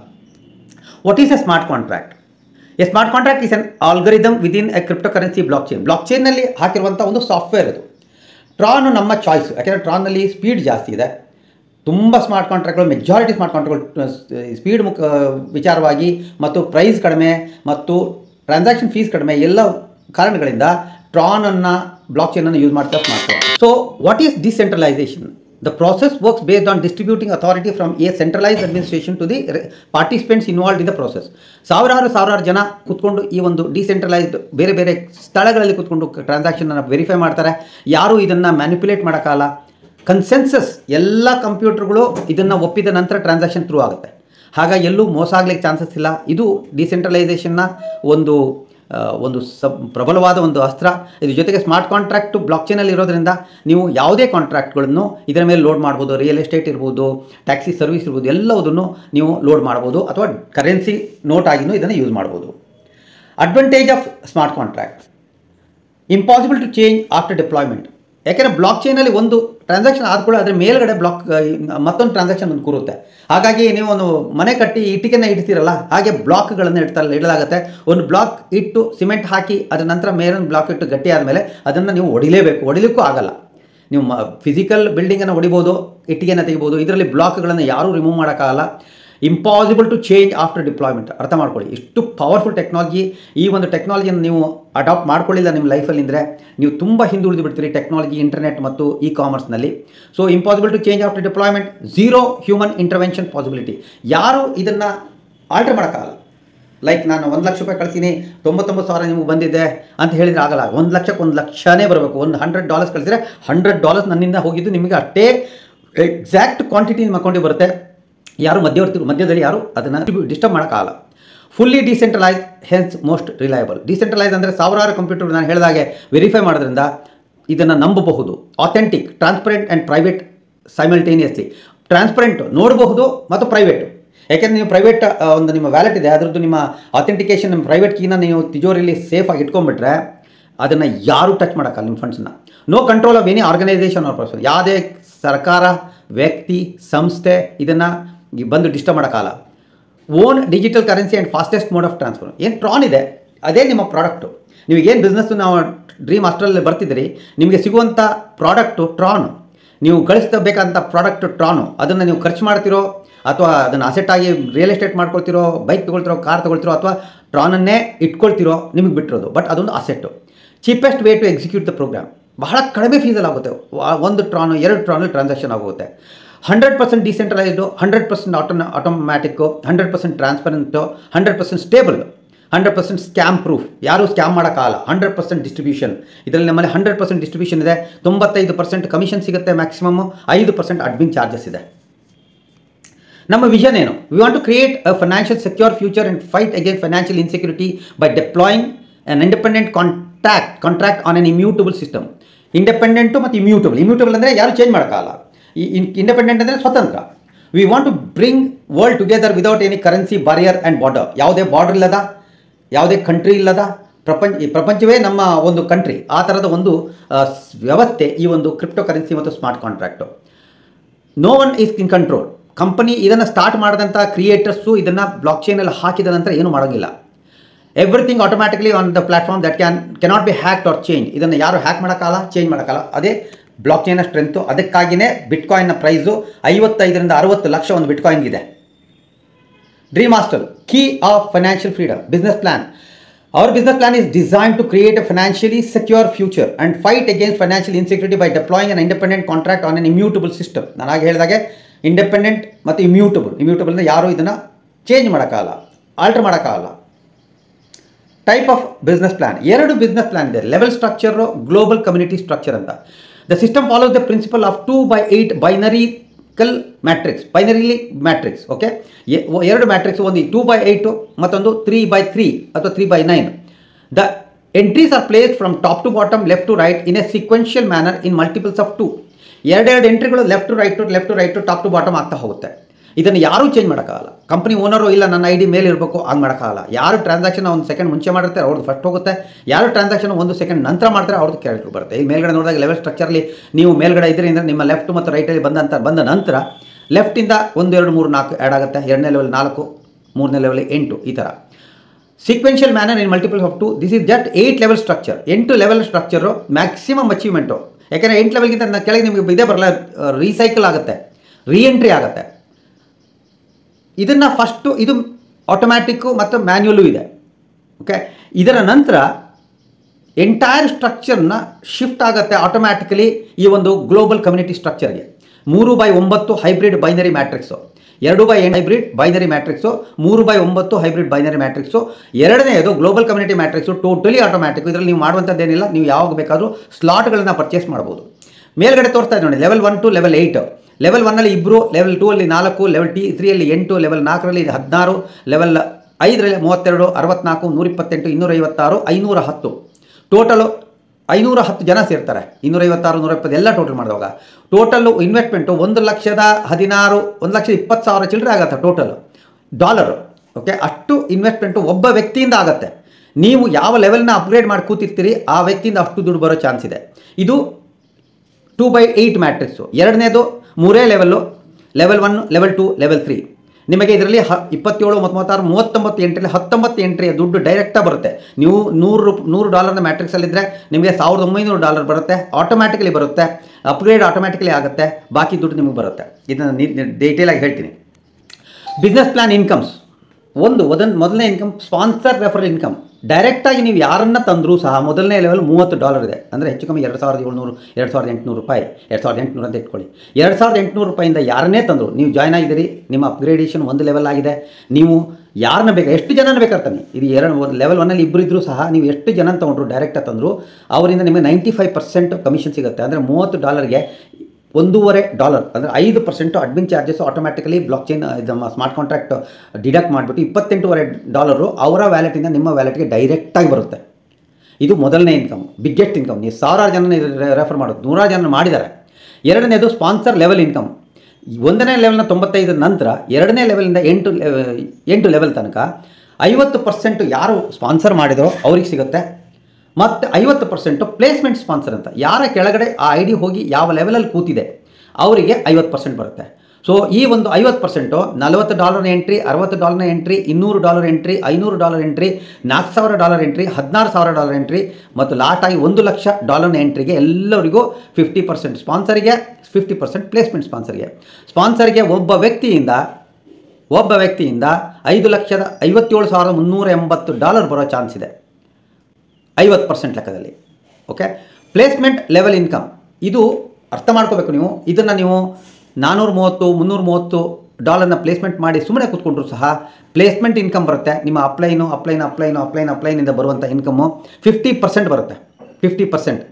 what is a smart contract a smart contract is an algorithm within a cryptocurrency blockchain ಬ್ಲಾಕ್ ಚೈನ್ನಲ್ಲಿ ಹಾಕಿರುವಂಥ ಒಂದು ಸಾಫ್ಟ್ವೇರ್ ಇದು ಟ್ರಾನ್ ನಮ್ಮ ಚಾಯ್ಸ್ ಯಾಕೆಂದರೆ ಟ್ರಾನ್ನಲ್ಲಿ ಸ್ಪೀಡ್ ಜಾಸ್ತಿ ಇದೆ ತುಂಬ ಸ್ಮಾರ್ಟ್ ಕಾಂಟ್ರಾಕ್ಟ್ಗಳು ಮೆಜಾರಿಟಿ ಸ್ಮಾರ್ಟ್ ಕಾಂಟ್ರಾಕ್ಟ್ಗಳು ಸ್ಪೀಡ್ ಮುಖ ವಿಚಾರವಾಗಿ ಮತ್ತು ಪ್ರೈಸ್ ಕಡಿಮೆ ಮತ್ತು ಟ್ರಾನ್ಸಾಕ್ಷನ್ ಫೀಸ್ ಕಡಿಮೆ ಎಲ್ಲ ಕಾರಣಗಳಿಂದ ಟ್ರಾನನ್ನು ಬ್ಲಾಕ್ ಚೈನನ್ನು ಯೂಸ್ ಮಾಡ್ತಾರೆ smart so what is decentralisation the process works based on distributing authority from a centralise administration to the participants involve in the process ಸಾವಿರಾರು ಸಾವಿರಾರು ಜನ ಕೂತ್ಕೊಂಡು ಈ ಒಂದು ಡಿಸೆಂಟ್ರಲೈಸ್ಡ್ ಬೇರೆ ಬೇರೆ ಸ್ಥಳಗಳಲ್ಲಿ ಕೂತ್ಕೊಂಡು ಟ್ರಾನ್ಸಾಕ್ಷನನ್ನು ವೆರಿಫೈ ಮಾಡ್ತಾರೆ ಯಾರೂ ಇದನ್ನು ಮ್ಯಾನಿಪುಲೇಟ್ ಮಾಡೋಕ್ಕಲ್ಲ ಕನ್ಸೆನ್ಸಸ್ ಎಲ್ಲ ಕಂಪ್ಯೂಟರ್ಗಳು ಇದನ್ನು ಒಪ್ಪಿದ ನಂತರ ಟ್ರಾನ್ಸಾಕ್ಷನ್ ಥ್ರೂ ಆಗುತ್ತೆ ಹಾಗಾಗಿ ಎಲ್ಲೂ ಮೋಸ ಆಗ್ಲಿಕ್ಕೆ ಚಾನ್ಸಸ್ ಇಲ್ಲ ಇದು ಡಿಸೆಂಟ್ರಲೈಸೇಷನ್ನ ಒಂದು ಆ, ಒಂದು ಸಬ್ ಪ್ರಬಲವಾದ ಒಂದು ಅಸ್ತ್ರ ಇದ್ರ ಜೊತೆಗೆ ಸ್ಮಾರ್ಟ್ ಕಾಂಟ್ರಾಕ್ಟು ಬ್ಲಾಕ್ ಚೈನಲ್ಲಿ ಇರೋದ್ರಿಂದ ನೀವು ಯಾವುದೇ ಕಾಂಟ್ರಾಕ್ಟ್ಗಳನ್ನು ಇದರ ಮೇಲೆ ಲೋಡ್ ಮಾಡ್ಬೋದು ರಿಯಲ್ ಎಸ್ಟೇಟ್ ಇರ್ಬೋದು ಟ್ಯಾಕ್ಸಿ ಸರ್ವಿಸ್ ಇರ್ಬೋದು ಎಲ್ಲವುದನ್ನು ನೀವು ಲೋಡ್ ಮಾಡ್ಬೋದು ಅಥವಾ ಕರೆನ್ಸಿ ನೋಟ್ ಆಗಿನೂ ಇದನ್ನು ಯೂಸ್ ಮಾಡ್ಬೋದು advantage of smart contract impossible to change after deployment ಯಾಕೆಂದರೆ ಬ್ಲಾಕ್ ಚೈನಲ್ಲಿ ಒಂದು ಟ್ರಾನ್ಸಾಕ್ಷನ್ ಆದ್ಕೊಳ್ಳಿ ಅದ್ರ ಮೇಲ್ಗಡೆ ಬ್ಲಾಕ್ ಮತ್ತೊಂದು ಟ್ರಾನ್ಸಾಕ್ಷನ್ ಒಂದು ಕೂರುತ್ತೆ ಹಾಗಾಗಿ ನೀವು ಒಂದು ಮನೆ ಕಟ್ಟಿ ಇಟ್ಟಿಗೆನ ಇಡ್ತೀರಲ್ಲ ಹಾಗೆ ಬ್ಲಾಕ್ಗಳನ್ನು ಇಡ್ತಾ ಇಡಲಾಗುತ್ತೆ ಒಂದು ಬ್ಲಾಕ್ ಇಟ್ಟು ಸಿಮೆಂಟ್ ಹಾಕಿ ಅದರ ನಂತರ ಮೇಲೊಂದು ಬ್ಲಾಕ್ ಇಟ್ಟು ಗಟ್ಟಿ ಆದಮೇಲೆ ಅದನ್ನು ನೀವು ಹೊಡಿಲೇಬೇಕು ಹೊಡಿಲಿಕ್ಕೂ ಆಗಲ್ಲ ನೀವು ಮ ಫಿಸಿಕಲ್ ಬಿಲ್ಡಿಂಗನ್ನು ಹೊಡಿಬೋದು ಇಟ್ಟಿಗೆನ ತೆಗಿಬೋದು ಇದರಲ್ಲಿ ಬ್ಲಾಕ್ಗಳನ್ನು ಯಾರೂ ರಿಮೂವ್ ಮಾಡೋಕ್ಕಾಗಲ್ಲ impossible to change after deployment ಅರ್ಥ ಮಾಡ್ಕೊಳ್ಳಿ ಇಷ್ಟು ಪವರ್ಫುಲ್ ಟೆಕ್ನಾಲಜಿ ಈ ಒಂದು ಟೆಕ್ನಾಲಜಿಯನ್ನು ನೀವು ಅಡಾಪ್ಟ್ ಮಾಡ್ಕೊಳ್ಳಿಲ್ಲ ನಿಮ್ಮ ಲೈಫಲ್ಲಿ ಅಂದರೆ ನೀವು ತುಂಬ ಹಿಂದುಳಿದು ಬಿಡ್ತೀರಿ ಟೆಕ್ನಾಲಜಿ ಇಂಟರ್ನೆಟ್ ಮತ್ತು ಇ ಕಾಮರ್ಸ್ನಲ್ಲಿ so impossible to change after deployment zero human intervention possibility ಯಾರು ಇದನ್ನು ಆಲ್ಟರ್ ಮಾಡೋಕ್ಕಾಗಲ್ಲ ಲೈಕ್ ನಾನು ಒಂದು ಲಕ್ಷ ರೂಪಾಯಿ ಕಳಿಸ್ತೀನಿ ತೊಂಬತ್ತೊಂಬತ್ತು ಸಾವಿರ ನಿಮಗೆ ಬಂದಿದೆ ಅಂತ ಹೇಳಿದ್ರೆ ಆಗಲ್ಲ ಒಂದು ಲಕ್ಷಕ್ಕೆ ಒಂದು ಲಕ್ಷನೇ ಬರಬೇಕು ಒಂದು ಹಂಡ್ರೆಡ್ ಡಾಲರ್ಸ್ ಕಳಿಸಿದ್ರೆ ಹಂಡ್ರೆಡ್ ಡಾಲರ್ಸ್ ನನ್ನಿಂದ ಹೋಗಿದ್ದು ನಿಮಗೆ ಅಷ್ಟೇ ಎಕ್ಸಾಕ್ಟ್ ಕ್ವಾಂಟಿಟಿ ನಿಮ್ಮ ಅಕೌಂಟಿಗೆ ಬರುತ್ತೆ ಯಾರು ಮಧ್ಯವರ್ತಿ ಮಧ್ಯದಲ್ಲಿ ಯಾರು ಅದನ್ನು ಡಿಸ್ಟರ್ಬ್ ಮಾಡೋಕ್ಕಾಗಲ್ಲ fully decentralise hence most reliable decentralise ಅಂದರೆ ಸಾವಿರಾರು ಕಂಪ್ಯೂಟರ್ ನಾನು ಹೇಳಿದಾಗೆ ವೆರಿಫೈ ಮಾಡೋದ್ರಿಂದ ಇದನ್ನು ನಂಬಬಹುದು authentic transparent and private simultaneously transparent ನೋಡಬಹುದು ಮತ್ತು ಪ್ರೈವೇಟ್ ಯಾಕೆಂದರೆ ನೀವು ಪ್ರೈವೇಟ್ ಒಂದು ನಿಮ್ಮ ವ್ಯಾಲೆಟ್ ಇದೆ ಅದರದ್ದು ನಿಮ್ಮ ಅಥೆಂಟಿಕೇಶನ್ ನಿಮ್ಮ ಪ್ರೈವೇಟ್ ಕೀನ ನೀವು ತಿಜೋರಿಲಿ ಸೇಫಾಗಿ ಇಟ್ಕೊಂಡ್ಬಿಟ್ರೆ ಅದನ್ನು ಯಾರೂ ಟಚ್ ಮಾಡೋಕ್ಕಲ್ಲ ನಿಮ್ಮ ಫಂಡ್ಸನ್ನ no control of any organisation or person ಯಾವುದೇ ಸರ್ಕಾರ ವ್ಯಕ್ತಿ ಸಂಸ್ಥೆ ಇದನ್ನು ಬಂದು ಡಿಸ್ಟರ್ಬ್ ಮಾಡೋಕ್ಕಲ್ಲ own digital currency and fastest mode of transfer ಏನು ಟ್ರಾನ್ ಇದೆ ಅದೇ ನಿಮ್ಮ ಪ್ರಾಡಕ್ಟು ನಿಮಗೇನು ಬಿಸ್ನೆಸ್ಸು ನಾವು ಡ್ರೀಮ್ ಅಷ್ಟರಲ್ಲಿ ಬರ್ತಿದ್ದೀರಿ ನಿಮಗೆ ಸಿಗುವಂಥ ಪ್ರಾಡಕ್ಟು ಟ್ರಾನ್ ನೀವು ಗಳಿಸಬೇಕಂತ ಪ್ರಾಡಕ್ಟ್ ಟ್ರಾನು ಅದನ್ನು ನೀವು ಖರ್ಚು ಮಾಡ್ತಿರೋ ಅಥವಾ ಅದನ್ನು ಅಸೆಟ್ ಆಗಿ ರಿಯಲ್ ಎಸ್ಟೇಟ್ ಮಾಡ್ಕೊಳ್ತಿರೋ ಬೈಕ್ ತೊಗೊಳ್ತಿರೋ ಕಾರ್ ತೊಗೊಳ್ತಿರೋ ಅಥವಾ ಟ್ರಾನನ್ನೇ ಇಟ್ಕೊಳ್ತಿರೋ ನಿಮಗೆ ಬಿಟ್ಟಿರೋದು ಬಟ್ ಅದೊಂದು asset cheapest way to execute the program ಬಹಳ ಕಡಿಮೆ ಫೀಸಲ್ಲಿ ಆಗುತ್ತೆ ವಾ- ಒಂದು ಟ್ರಾನು ಎರಡು ಟ್ರಾನಲ್ಲಿ ಟ್ರಾನ್ಸಾಕ್ಷನ್ ಆಗುತ್ತೆ hundred percent decentralised hundred percent ಆಟೋನ automatic hundred percent transparent hundred percent stable hundred percent scam proof ಯಾರೂ ಸ್ಕ್ಯಾಮ್ ಮಾಡೋಕ್ಕಾಗಲ್ಲ ಹಂಡ್ರೆಡ್ ಪರ್ಸೆಂಟ್ ಡಿಸ್ಟ್ರಿಬ್ಯೂಷನ್ ಇದರಲ್ಲಿ ನಮ್ಮಲ್ಲಿ ಹಂಡ್ರೆಡ್ ಪರ್ಸೆಂಟ್ ಡಿಸ್ಟ್ರಿಬ್ಯೂಷನ್ ಇದೆ ತೊಂಬತ್ತೈದು ಪರ್ಸೆಂಟ್ ಕಮಿಷನ್ ಸಿಗುತ್ತೆ ಮ್ಯಾಕ್ಸಿಮಮ್ ಐದು ಪರ್ಸೆಂಟ್ ಅಡ್ಮಿನ್ ಚಾರ್ಜಸ್ ಇದೆ ನಮ್ಮ ವಿಷನ್ ಏನು we want to create a financial secure future and fight against financial insecurity by deploying an independent contact contract on an immutable system independent ಮತ್ತು immutable immutable ಅಂದರೆ ಯಾರು change ಮಾಡೋಕ್ಕಾಗಲ್ಲ ಈ independent ಅಂದರೆ ಸ್ವತಂತ್ರ we want to bring world together without any currency barrier and border ಯಾವುದೇ border ಇಲ್ಲದ ಯಾವುದೇ ಕಂಟ್ರಿ ಇಲ್ಲದ ಪ್ರಪಂಚ ಈ ಪ್ರಪಂಚವೇ ನಮ್ಮ ಒಂದು ಕಂಟ್ರಿ ಆ ಥರದ ಒಂದು ಆ, ಸ್- ವ್ಯವಸ್ಥೆ ಈ ಒಂದು ಕ್ರಿಪ್ಟೋ ಕರೆನ್ಸಿ ಮತ್ತು smart contract no one is in control company ಇದನ್ನು ಸ್ಟಾರ್ಟ್ ಮಾಡಿದಂಥ ಕ್ರಿಯೇಟರ್ಸು ಇದನ್ನು ಬ್ಲಾಕ್ ಚೈನಲ್ಲಿ ಹಾಕಿದ ನಂತರ ಏನು ಮಾಡೋಂಗಿಲ್ಲ everything automatically on the platform that can cannot be hacked or change ಇದನ್ನು ಯಾರು ಹ್ಯಾಕ್ ಮಾಡೋಕ್ಕಲ್ಲ ಚೇಂಜ್ ಮಾಡೋಕ್ಕಲ್ಲ ಅದೇ ಬ್ಲಾಕ್ ಚೈನ್ನ ಸ್ಟ್ರೆಂತು ಅದಕ್ಕಾಗಿಯೇ ಬಿಟ್ಕಾಯಿನ್ನ ಪ್ರೈಸು ಐವತ್ತೈದರಿಂದ ಅರವತ್ತು ಲಕ್ಷ ಒಂದು ಬಿಟ್ಕಾಯಿನ್ಗಿದೆ dream master key of financial freedom business plan our business plan is design to create a financially secure future and fight against financial insecurity by deploying an independent contract on an immutable system ನಾನು ಆಗ ಹೇಳಿದಾಗೆ independent ಮತ್ತು immutable immutable ಅಂದರೆ ಯಾರೂ ಇದನ್ನು change ಮಾಡೋಕ್ಕಾಗಲ್ಲ alter ಮಾಡೋಕ್ಕಾಗಲ್ಲ type of business plan ಎರಡು ಬಿಸ್ನೆಸ್ ಪ್ಲಾನ್ ಇದೆ level structure global community structure ಅಂತ the system follows the principle of two by eight ಬೈನರಿಕಲ್ ಮ್ಯಾಟ್ರಿಕ್ಸ್ ಬೈನರಿಲಿ ಮ್ಯಾಟ್ರಿಕ್ಸ್ ಓಕೆ ಎರಡು ಮ್ಯಾಟ್ರಿಕ್ಸ್ ಒಂದು ಟೂ ಬೈ ಏಯ್ಟು ಮತ್ತೊಂದು ತ್ರೀ ಬೈ ತ್ರೀ ಅಥವಾ three by nine the entries are place from top to bottom left to right in a sequential manner in multiples of two ಎರಡೆರಡು ಎಂಟ್ರಿಗಳು left to right to left to right to top to bottom ಆಗ್ತಾ ಹೋಗುತ್ತೆ ಇದನ್ನು ಯಾರೂ change ಮಾಡೋಕ್ಕಾಗಲ್ಲ company owner ಇಲ್ಲ ನನ್ನ I D ಮೇಲೆ ಇರಬೇಕು ಹಂಗೆ ಮಾಡೋಕ್ಕಾಗಲ್ಲ ಯಾರು ಟ್ರಾನ್ಸಾಕ್ಷನ್ ಒಂದು ಸೆಕೆಂಡ್ ಮುಂಚೆ ಮಾಡಿರ್ತಾರೆ ಅವ್ರದ್ದು ಫಸ್ಟ್ ಹೋಗುತ್ತೆ ಯಾರು ಟ್ರಾನ್ಸಾಕ್ಷನ್ ಒಂದು ಸೆಕೆಂಡ್ ನಂತರ ಮಾಡ್ತಾರೆ ಅವ್ರದ್ದು ಕ್ಯಾರೆಕ್ಟರ್ ಬರುತ್ತೆ ಈ ಮೇಲ್ಗಡೆ ನೋಡಿದಾಗ ಲೆವೆಲ್ ಸ್ಟ್ರಕ್ಚರ್ಲಿ ನೀವು ಮೇಲ್ಗಡೆ ಇದ್ದರೆ ಅಂದರೆ ನಿಮ್ಮ ಲೆಫ್ಟ್ ಮತ್ತು ರೈಟಲ್ಲಿ ಬಂದಂತ ಬಂದ ನಂತರ ಲೆಫ್ಟಿಂದ ಒಂದು ಎರಡು ಮೂರು ನಾಲ್ಕು ಆ್ಯಡ್ ಆಗುತ್ತೆ ಎರಡನೇ ಲೆವೆಲ್ ನಾಲ್ಕು ಮೂರನೇ ಲೆವೆಲ್ ಎಂಟು ಈ ಥರ sequential manner in multiple of two this is just eight level structure ಎಂಟು ಲೆವೆಲ್ ಸ್ಟ್ರಕ್ಚರು ಮ್ಯಾಕ್ಸಿಮಮ್ ಅಚೀವ್ಮೆಂಟು ಯಾಕೆಂದರೆ ಎಂಟು ಲೆವೆಲ್ಗಿಂತ ನಾ ಕೆಳಗೆ ನಿಮಗೆ ಇದೇ ಬರಲ್ಲ ರೀಸೈಕಲ್ ಆಗುತ್ತೆ ರೀಎಂಟ್ರಿ ಆಗುತ್ತೆ ಇದನ್ನು ಫಸ್ಟು ಇದು ಆಟೋಮ್ಯಾಟಿಕ್ಕು ಮತ್ತು ಮ್ಯಾನ್ಯುವಲು ಇದೆ ಓಕೆ ಇದರ ನಂತರ ಎಂಟೈರ್ ಸ್ಟ್ರಕ್ಚರ್ನ ಶಿಫ್ಟ್ ಆಗುತ್ತೆ ಆಟೋಮ್ಯಾಟಿಕಲಿ ಈ ಒಂದು ಗ್ಲೋಬಲ್ ಕಮ್ಯುನಿಟಿ ಸ್ಟ್ರಕ್ಚರ್ಗೆ ಮೂರು ಬೈ ಒಂಬತ್ತು ಹೈಬ್ರಿಡ್ ಬೈನರಿ ಮ್ಯಾಟ್ರಿಕ್ಸು ಎರಡು ಬೈ ಎಂಟು ಹೈಬ್ರಿಡ್ ಬೈನರಿ ಮ್ಯಾಟ್ರಿಕ್ಸು ಮೂರು ಬೈ ಒಂಬತ್ತು ಹೈಬ್ರಿಡ್ ಬೈನರಿ ಮ್ಯಾಟ್ರಿಕ್ಸು ಎರಡನೆಯದು global community matrix totally automatic ಇದರಲ್ಲಿ ನೀವು ಮಾಡುವಂಥದ್ದೇನಿಲ್ಲ ನೀವು ಯಾವಾಗ ಬೇಕಾದರೂ ಸ್ಲಾಟ್ಗಳನ್ನ ಪರ್ಚೇಸ್ ಮಾಡ್ಬೋದು ಮೇಲ್ಗಡೆ ತೋರಿಸ್ತಾ ಇದೆ ನೋಡಿ level one to level eight level ಒನ್ನಲ್ಲಿ ಇಬ್ಬರು ಲೆವೆಲ್ ಟೂ ಅಲ್ಲಿ ನಾಲ್ಕು ಲೆವೆಲ್ ಟಿ ತ್ರೀಯಲ್ಲಿ ಎಂಟು ಲೆವೆಲ್ ನಾಲ್ಕರಲ್ಲಿ ಹದಿನಾರು ಲೆವೆಲ್ ಐದರಲ್ಲಿ ಮೂವತ್ತೆರಡು ಅರವತ್ನಾಲ್ಕು ನೂರಿಪ್ಪತ್ತೆಂಟು ಇನ್ನೂರೈವತ್ತಾರು ಐನೂರ ಹತ್ತು ಟೋಟಲು ಐನೂರ ಹತ್ತು ಜನ ಸೇರ್ತಾರೆ ಇನ್ನೂರೈವತ್ತಾರು ನೂರೈವತ್ತು ಎಲ್ಲ ಟೋಟಲ್ ಮಾಡಿದಾಗ ಟೋಟಲ್ಲು ಇನ್ವೆಸ್ಟ್ಮೆಂಟು ಒಂದು ಲಕ್ಷದ ಹದಿನಾರು ಒಂದು ಲಕ್ಷದ ಇಪ್ಪತ್ತು ಸಾವಿರ ಚಿಲ್ಲರೆ ಆಗುತ್ತೆ ಟೋಟಲ್ ಡಾಲರ್ ಓಕೆ ಅಷ್ಟು ಇನ್ವೆಸ್ಟ್ಮೆಂಟು ಒಬ್ಬ ವ್ಯಕ್ತಿಯಿಂದ ಆಗುತ್ತೆ ನೀವು ಯಾವ ಲೆವೆಲ್ನ ಅಪ್ಗ್ರೇಡ್ ಮಾಡಿ ಕೂತಿರ್ತೀರಿ ಆ ವ್ಯಕ್ತಿಯಿಂದ ಅಷ್ಟು ದುಡ್ಡು ಬರೋ ಚಾನ್ಸ್ ಇದೆ ಇದು ಟೂ ಬೈ ಏಯ್ಟ್ ಮ್ಯಾಟ್ರಿಕ್ಸು ಎರಡನೇದು ಮೂರೇ level level one level two level three ನಿಮಗೆ ಇದರಲ್ಲಿ ಹ ಇಪ್ಪತ್ತೇಳು ಮತ್ತು ಮೂವತ್ತಾರು ಮೂವತ್ತೊಂಬತ್ತು ಎಂಟ್ರಿಯಲ್ಲಿ ಹತ್ತೊಂಬತ್ತು ಎಂಟ್ರಿಯ ದುಡ್ಡು ಡೈರೆಕ್ಟಾಗಿ ಬರುತ್ತೆ ನೀವು ನೂರು ರೂಪ್ ನೂರು ಡಾಲರ್ನ ಮ್ಯಾಟ್ರಿಕ್ಸಲ್ಲಿದ್ದರೆ ನಿಮಗೆ ಸಾವಿರದ ಒಂಬೈನೂರು ಡಾಲರ್ ಬರುತ್ತೆ ಆಟೋಮ್ಯಾಟಿಕಲಿ ಬರುತ್ತೆ ಅಪ್ಗ್ರೇಡ್ ಆಟೋಮ್ಯಾಟಿಕಲಿ ಆಗುತ್ತೆ ಬಾಕಿ ದುಡ್ಡು ನಿಮಗೆ ಬರುತ್ತೆ ಇದನ್ನು ಡೀಟೇಲಾಗಿ ಹೇಳ್ತೀನಿ ಬಿಸ್ನೆಸ್ ಪ್ಲಾನ್ ಇನ್ಕಮ್ಸ್ ಒಂದು ಒಂದೊಂದು ಮೊದಲನೇ ಇನ್ಕಮ್ ಸ್ಪಾನ್ಸರ್ ರೆಫರಲ್ ಇನ್ಕಮ್ ಡೈರೆಕ್ಟಾಗಿ ನೀವು ಯಾರನ್ನ ತಂದರೂ ಸಹ ಮೊದಲನೇ ಲೆವೆಲ್ ಮೂವತ್ತು ಡಾಲರ್ ಇದೆ ಅಂದರೆ ಹೆಚ್ಚು ಕಮ್ಮಿ ಎರಡು ಸಾವಿರದ ಏಳ್ನೂರು ಎರಡು ಸಾವಿರದ ಎಂಟುನೂರು ರೂಪಾಯಿ ಎರಡು ಸಾವಿರದ ಎಂಟುನೂರು ಅಂತ ಇಟ್ಕೊಳ್ಳಿ ಎರಡು ಸಾವಿರದ ಎಂಟುನೂರು ರೂಪಾಯಿಂದ ಯಾರನ್ನೇ ತಂದರು ನೀವು ಜಾಯ್ನ್ ಆಗಿದ್ದೀರಿ ನಿಮ್ಮ ಅಪ್ಗ್ರೇಡೇಷನ್ ಒಂದು ಲೆವೆಲ್ ಆಗಿದೆ ನೀವು ಯಾರನ್ನ ಬೇಕು ಎಷ್ಟು ಜನನ ಬೇಕಾಗ್ತಾನೆ ಇದು ಎರಡು ಒಂದು ಲೆವೆಲ್ ಒನ್ನಲ್ಲಿ ಇಬ್ಬರು ಇದ್ದರೂ ಸಹ ನೀವು ಎಷ್ಟು ಜನ ತೊಗೊಂಡ್ರು ಡೈರೆಕ್ಟಾಗಿ ತಂದರು ಅವರಿಂದ ನಿಮಗೆ ನೈಂಟಿ ಫೈವ್ ಪರ್ಸೆಂಟ್ ಕಮಿಷನ್ ಸಿಗುತ್ತೆ ಅಂದರೆ ಮೂವತ್ತು ಡಾಲರ್ಗೆ ಒಂದೂವರೆ ಡಾಲರ್ ಅಂದರೆ ಐದು percent admin charges automatically blockchain ನಮ್ಮ ಸ್ಮಾರ್ಟ್ ಕಾಂಟ್ರಾಕ್ಟ್ ಡಿಡಕ್ಟ್ ಮಾಡಿಬಿಟ್ಟು ಇಪ್ಪತ್ತೆಂಟೂವರೆ ಡಾಲರು ಅವರ ವ್ಯಾಲೆಟಿಂದ ನಿಮ್ಮ ವ್ಯಾಲೆಟ್ಗೆ ಡೈರೆಕ್ಟಾಗಿ ಬರುತ್ತೆ ಇದು ಮೊದಲನೇ ಇನ್ಕಮ್ ಬಿಗ್ಗೆಸ್ಟ್ ಇನ್ಕಮ್ ನೀವು ಸಾವಿರಾರು ಜನ ರೆಫರ್ ಮಾಡೋದು ನೂರಾರು ಜನ ಮಾಡಿದ್ದಾರೆ ಎರಡನೇದು ಸ್ಪಾನ್ಸರ್ ಲೆವೆಲ್ ಇನ್ಕಮ್ ಒಂದನೇ ಲೆವೆಲ್ನ ತೊಂಬತ್ತೈದು ನಂತರ ಎರಡನೇ ಲೆವೆಲಿಂದ ಎಂಟು ಲೆ- ಎಂಟು ಲೆವೆಲ್ ತನಕ ಐವತ್ತು ಪರ್ಸೆಂಟು ಯಾರು ಸ್ಪಾನ್ಸರ್ ಮಾಡಿದರೋ ಅವ್ರಿಗೆ ಸಿಗುತ್ತೆ ಮತ್ತು ಐವತ್ತು ಪರ್ಸೆಂಟು ಪ್ಲೇಸ್ಮೆಂಟ್ ಸ್ಪಾನ್ಸರ್ ಅಂತ ಯಾರ ಕೆಳಗಡೆ ಆ ಐ ಡಿ ಹೋಗಿ ಯಾವ ಲೆವೆಲಲ್ಲಿ ಕೂತಿದೆ ಅವರಿಗೆ ಐವತ್ತು ಪರ್ಸೆಂಟ್ ಬರುತ್ತೆ ಸೊ ಈ ಒಂದು ಐವತ್ತು ಪರ್ಸೆಂಟು ನಲವತ್ತು ಡಾಲರ್ನ ಎಂಟ್ರಿ ಅರವತ್ತು ಡಾಲರ್ನ ಎಂಟ್ರಿ ಇನ್ನೂರು ಡಾಲರ್ ಎಂಟ್ರಿ ಐನೂರು ಡಾಲರ್ ಎಂಟ್ರಿ ನಾಲ್ಕು ಸಾವಿರ ಡಾಲರ್ ಎಂಟ್ರಿ ಹದಿನಾರು ಸಾವಿರ ಡಾಲರ್ ಎಂಟ್ರಿ ಮತ್ತು ಲಾಟಾಗಿ ಒಂದು ಲಕ್ಷ ಡಾಲರ್ನ ಎಂಟ್ರಿಗೆ ಎಲ್ಲರಿಗೂ ಫಿಫ್ಟಿ ಪರ್ಸೆಂಟ್ ಸ್ಪಾನ್ಸರಿಗೆ ಫಿಫ್ಟಿ ಪರ್ಸೆಂಟ್ ಪ್ಲೇಸ್ಮೆಂಟ್ ಸ್ಪಾನ್ಸರ್ಗೆ ಸ್ಪಾನ್ಸರ್ಗೆ ಒಬ್ಬ ವ್ಯಕ್ತಿಯಿಂದ ಒಬ್ಬ ವ್ಯಕ್ತಿಯಿಂದ ಐದು ಲಕ್ಷದ ಐವತ್ತೇಳು ಸಾವಿರದ ಮುನ್ನೂರ ಎಂಬತ್ತು ಡಾಲರ್ ಬರೋ ಚಾನ್ಸ್ ಇದೆ ಐವತ್ತು ಪರ್ಸೆಂಟ್ ಲೆಕ್ಕದಲ್ಲಿ ಓಕೆ ಪ್ಲೇಸ್ಮೆಂಟ್ ಲೆವೆಲ್ ಇನ್ಕಮ್ ಇದು ಅರ್ಥ ಮಾಡ್ಕೋಬೇಕು ನೀವು ಇದನ್ನು ನೀವು ನಾನ್ನೂರ ಮೂವತ್ತು ಮುನ್ನೂರ ಮೂವತ್ತು ಡಾಲರ್ನ ಪ್ಲೇಸ್ಮೆಂಟ್ ಮಾಡಿ ಸುಮ್ಮನೆ ಕೂತ್ಕೊಂಡ್ರು ಸಹ ಪ್ಲೇಸ್ಮೆಂಟ್ ಇನ್ಕಮ್ ಬರುತ್ತೆ ನಿಮ್ಮ ಅಪ್ಲೈನು ಅಪ್ಲೈನ್ ಅಪ್ಲೈನು ಅಪ್ಲೈನ್ ಅಪ್ಲೈನಿಂದ ಬರುವಂಥ ಇನ್ಕಮ್ಮು ಫಿಫ್ಟಿ ಪರ್ಸೆಂಟ್ ಬರುತ್ತೆ ಫಿಫ್ಟಿ ಪರ್ಸೆಂಟ್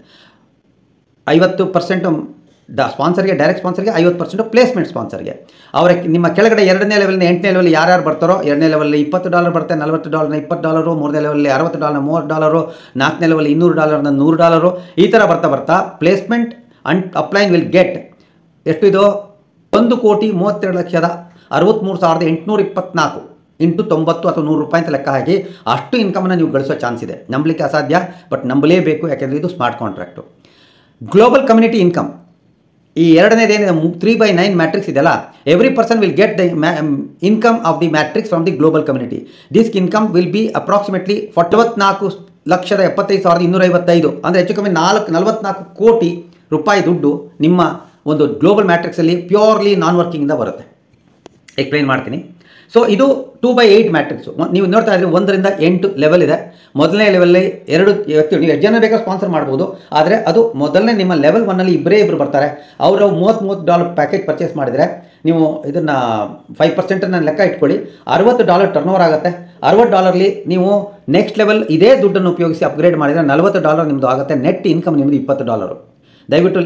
ಐವತ್ತು ಪರ್ಸೆಂಟು ದ ಸ್ಪಾನ್ಸರ್ಗೆ ಡೈರೆಕ್ಟ್ ಸ್ಪಾನ್ಸರ್ಗೆ ಐವತ್ತು ಪರ್ಸೆಂಟು ಪ್ಲೇಸ್ಮೆಂಟ್ ಸ್ಪಾನ್ಸರ್ಗೆ ಅವರ ನಿಮ್ಮ ಕೆಳಗಡೆ ಎರಡನೇ ಲೆವೆಲ್ನ ಎಂಟನೇ ಲೆವೆಲ್ ಯಾರ್ಯಾರು ಬರ್ತಾರೋ ಎರಡನೇ ಲೆವೆಲ್ ಇಪ್ಪತ್ತು ಡಾಲರ್ ಬರುತ್ತೆ ನಲವತ್ತು ಡಾಲರ್ನ ಇಪ್ಪತ್ತು ಡಾಲರು ಮೂರನೇ ಲೆವೆಲ್ಲಿ ಅರವತ್ತು ಡಾಲರ್ನ ಮೂವತ್ತು ಡಾಲರು ನಾಲ್ಕನೇ ಲೆವೆಲ್ ಇನ್ನೂರು ಡಾಲರ್ನ ನೂರು ಡಾಲರು ಈ ಥರ ಬರ್ತಾ ಬರ್ತಾ placement and upline will get ಎಷ್ಟು ಇದು ಒಂದು ಕೋಟಿ ಮೂವತ್ತೆರಡು ಲಕ್ಷದ ಅರವತ್ತ್ಮೂರು ಸಾವಿರದ ಎಂಟುನೂರ ಇಪ್ಪತ್ನಾಲ್ಕು ಇಂಟು ತೊಂಬತ್ತು ಅಥವಾ ನೂರು ರೂಪಾಯಿ ಅಂತ ಲೆಕ್ಕ ಹಾಕಿ ಅಷ್ಟು ಇನ್ಕಮನ್ನು ನೀವು ಗಳಿಸೋ ಚಾನ್ಸ್ ಇದೆ ನಂಬಲಿಕ್ಕೆ ಅಸಾಧ್ಯ ಬಟ್ ನಂಬಲೇಬೇಕು ಯಾಕೆಂದರೆ ಇದು smart contract global community income ಈ ಎರಡನೇದೇನಿದೆ ತ್ರೀ ಬೈ ನೈನ್ ಮ್ಯಾಟ್ರಿಕ್ಸ್ ಇದೆಯಲ್ಲ every person will get the income of the matrix from the global community this income will be approximately ಫಾರ್ಟಿವತ್ನಾಲ್ಕು ಲಕ್ಷದ ಎಪ್ಪತ್ತೈದು ಸಾವಿರದ ಇನ್ನೂರ ಐವತ್ತೈದು ಅಂದರೆ ಹೆಚ್ಚು ಕಮ್ಮಿ ನಾಲ್ಕು ನಲವತ್ನಾಲ್ಕು ಕೋಟಿ ರೂಪಾಯಿ ದುಡ್ಡು ನಿಮ್ಮ ಒಂದು ಗ್ಲೋಬಲ್ ಮ್ಯಾಟ್ರಿಕ್ಸಲ್ಲಿ ಪ್ಯೂರ್ಲಿ ನಾನ್ ವರ್ಕಿಂಗಿಂದ ಬರುತ್ತೆ ಎಕ್ಸ್ಪ್ಲೈನ್ ಮಾಡ್ತೀನಿ ಸೊ ಇದು ಟೂ ಬೈ ಏಯ್ಟ್ ಮ್ಯಾಟ್ರಿಕ್ಸು ನೀವು ನೋಡ್ತಾ ಇದ್ರೆ ಒಂದರಿಂದ ಎಂಟು ಲೆವೆಲ್ ಇದೆ ಮೊದಲನೇ ಲೆವೆಲ್ಲಿ ಎರಡು ವ್ಯಕ್ತಿ ನೀವು ಎಷ್ಟು ಜನ ಬೇಕಾದ್ರೂ ಸ್ಪಾನ್ಸರ್ ಮಾಡ್ಬೋದು ಆದರೆ ಅದು ಮೊದಲನೇ ನಿಮ್ಮ ಲೆವೆಲ್ ಒನ್ನಲ್ಲಿ ಇಬ್ಬರೇ ಇಬ್ಬರು ಬರ್ತಾರೆ ಅವರು ಮೂವತ್ತು ಮೂವತ್ತು ಡಾಲರ್ ಪ್ಯಾಕೇಜ್ ಪರ್ಚೇಸ್ ಮಾಡಿದರೆ ನೀವು ಇದನ್ನು ಫೈವ್ ಪರ್ಸೆಂಟನ್ನು ಲೆಕ್ಕ ಇಟ್ಕೊಳ್ಳಿ ಅರವತ್ತು ಡಾಲರ್ ಟರ್ನ್ ಓವರ್ ಆಗುತ್ತೆ ಅರವತ್ತು ಡಾಲರ್ಲಿ ನೀವು ನೆಕ್ಸ್ಟ್ ಲೆವೆಲ್ ಇದೇ ದುಡ್ಡನ್ನು ಉಪಯೋಗಿಸಿ ಅಪ್ಗ್ರೇಡ್ ಮಾಡಿದರೆ ನಲವತ್ತು ಡಾಲರ್ ನಿಮ್ಮದು ಆಗುತ್ತೆ ನೆಟ್ ಇನ್ಕಮ್ ನಿಮ್ಮದು ಇಪ್ಪತ್ತು ಡಾಲರು ದಯವಿಟ್ಟು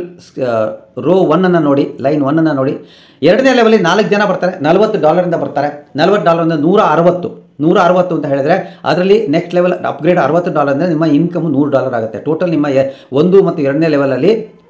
ರೋ ಒನ್ನನ್ನು ನೋಡಿ ಲೈನ್ ಒನ್ನನ್ನು ನೋಡಿ ಎರಡನೇ ಲೆವೆಲ್ಲಿ ನಾಲ್ಕು ಜನ ಬರ್ತಾರೆ ನಲವತ್ತು ಡಾಲರಿಂದ ಬರ್ತಾರೆ ನಲವತ್ತು ಡಾಲರಿಂದ ನೂರ ಅರವತ್ತು ನೂರ ಅರವತ್ತು ಅಂತ ಹೇಳಿದರೆ ಅದರಲ್ಲಿ ನೆಕ್ಸ್ಟ್ ಲೆವೆಲ್ ಅಪ್ಗ್ರೇಡ್ ಅರವತ್ತು ಡಾಲರ್ ಅಂದರೆ ನಿಮ್ಮ ಇನ್ಕಮ್ ನೂರು ಡಾಲರ್ ಆಗುತ್ತೆ ಟೋಟಲ್ ನಿಮ್ಮ ಎ- ಒಂದು ಮತ್ತು ಎರಡನೇ ಲೆವೆಲಲ್ಲಿ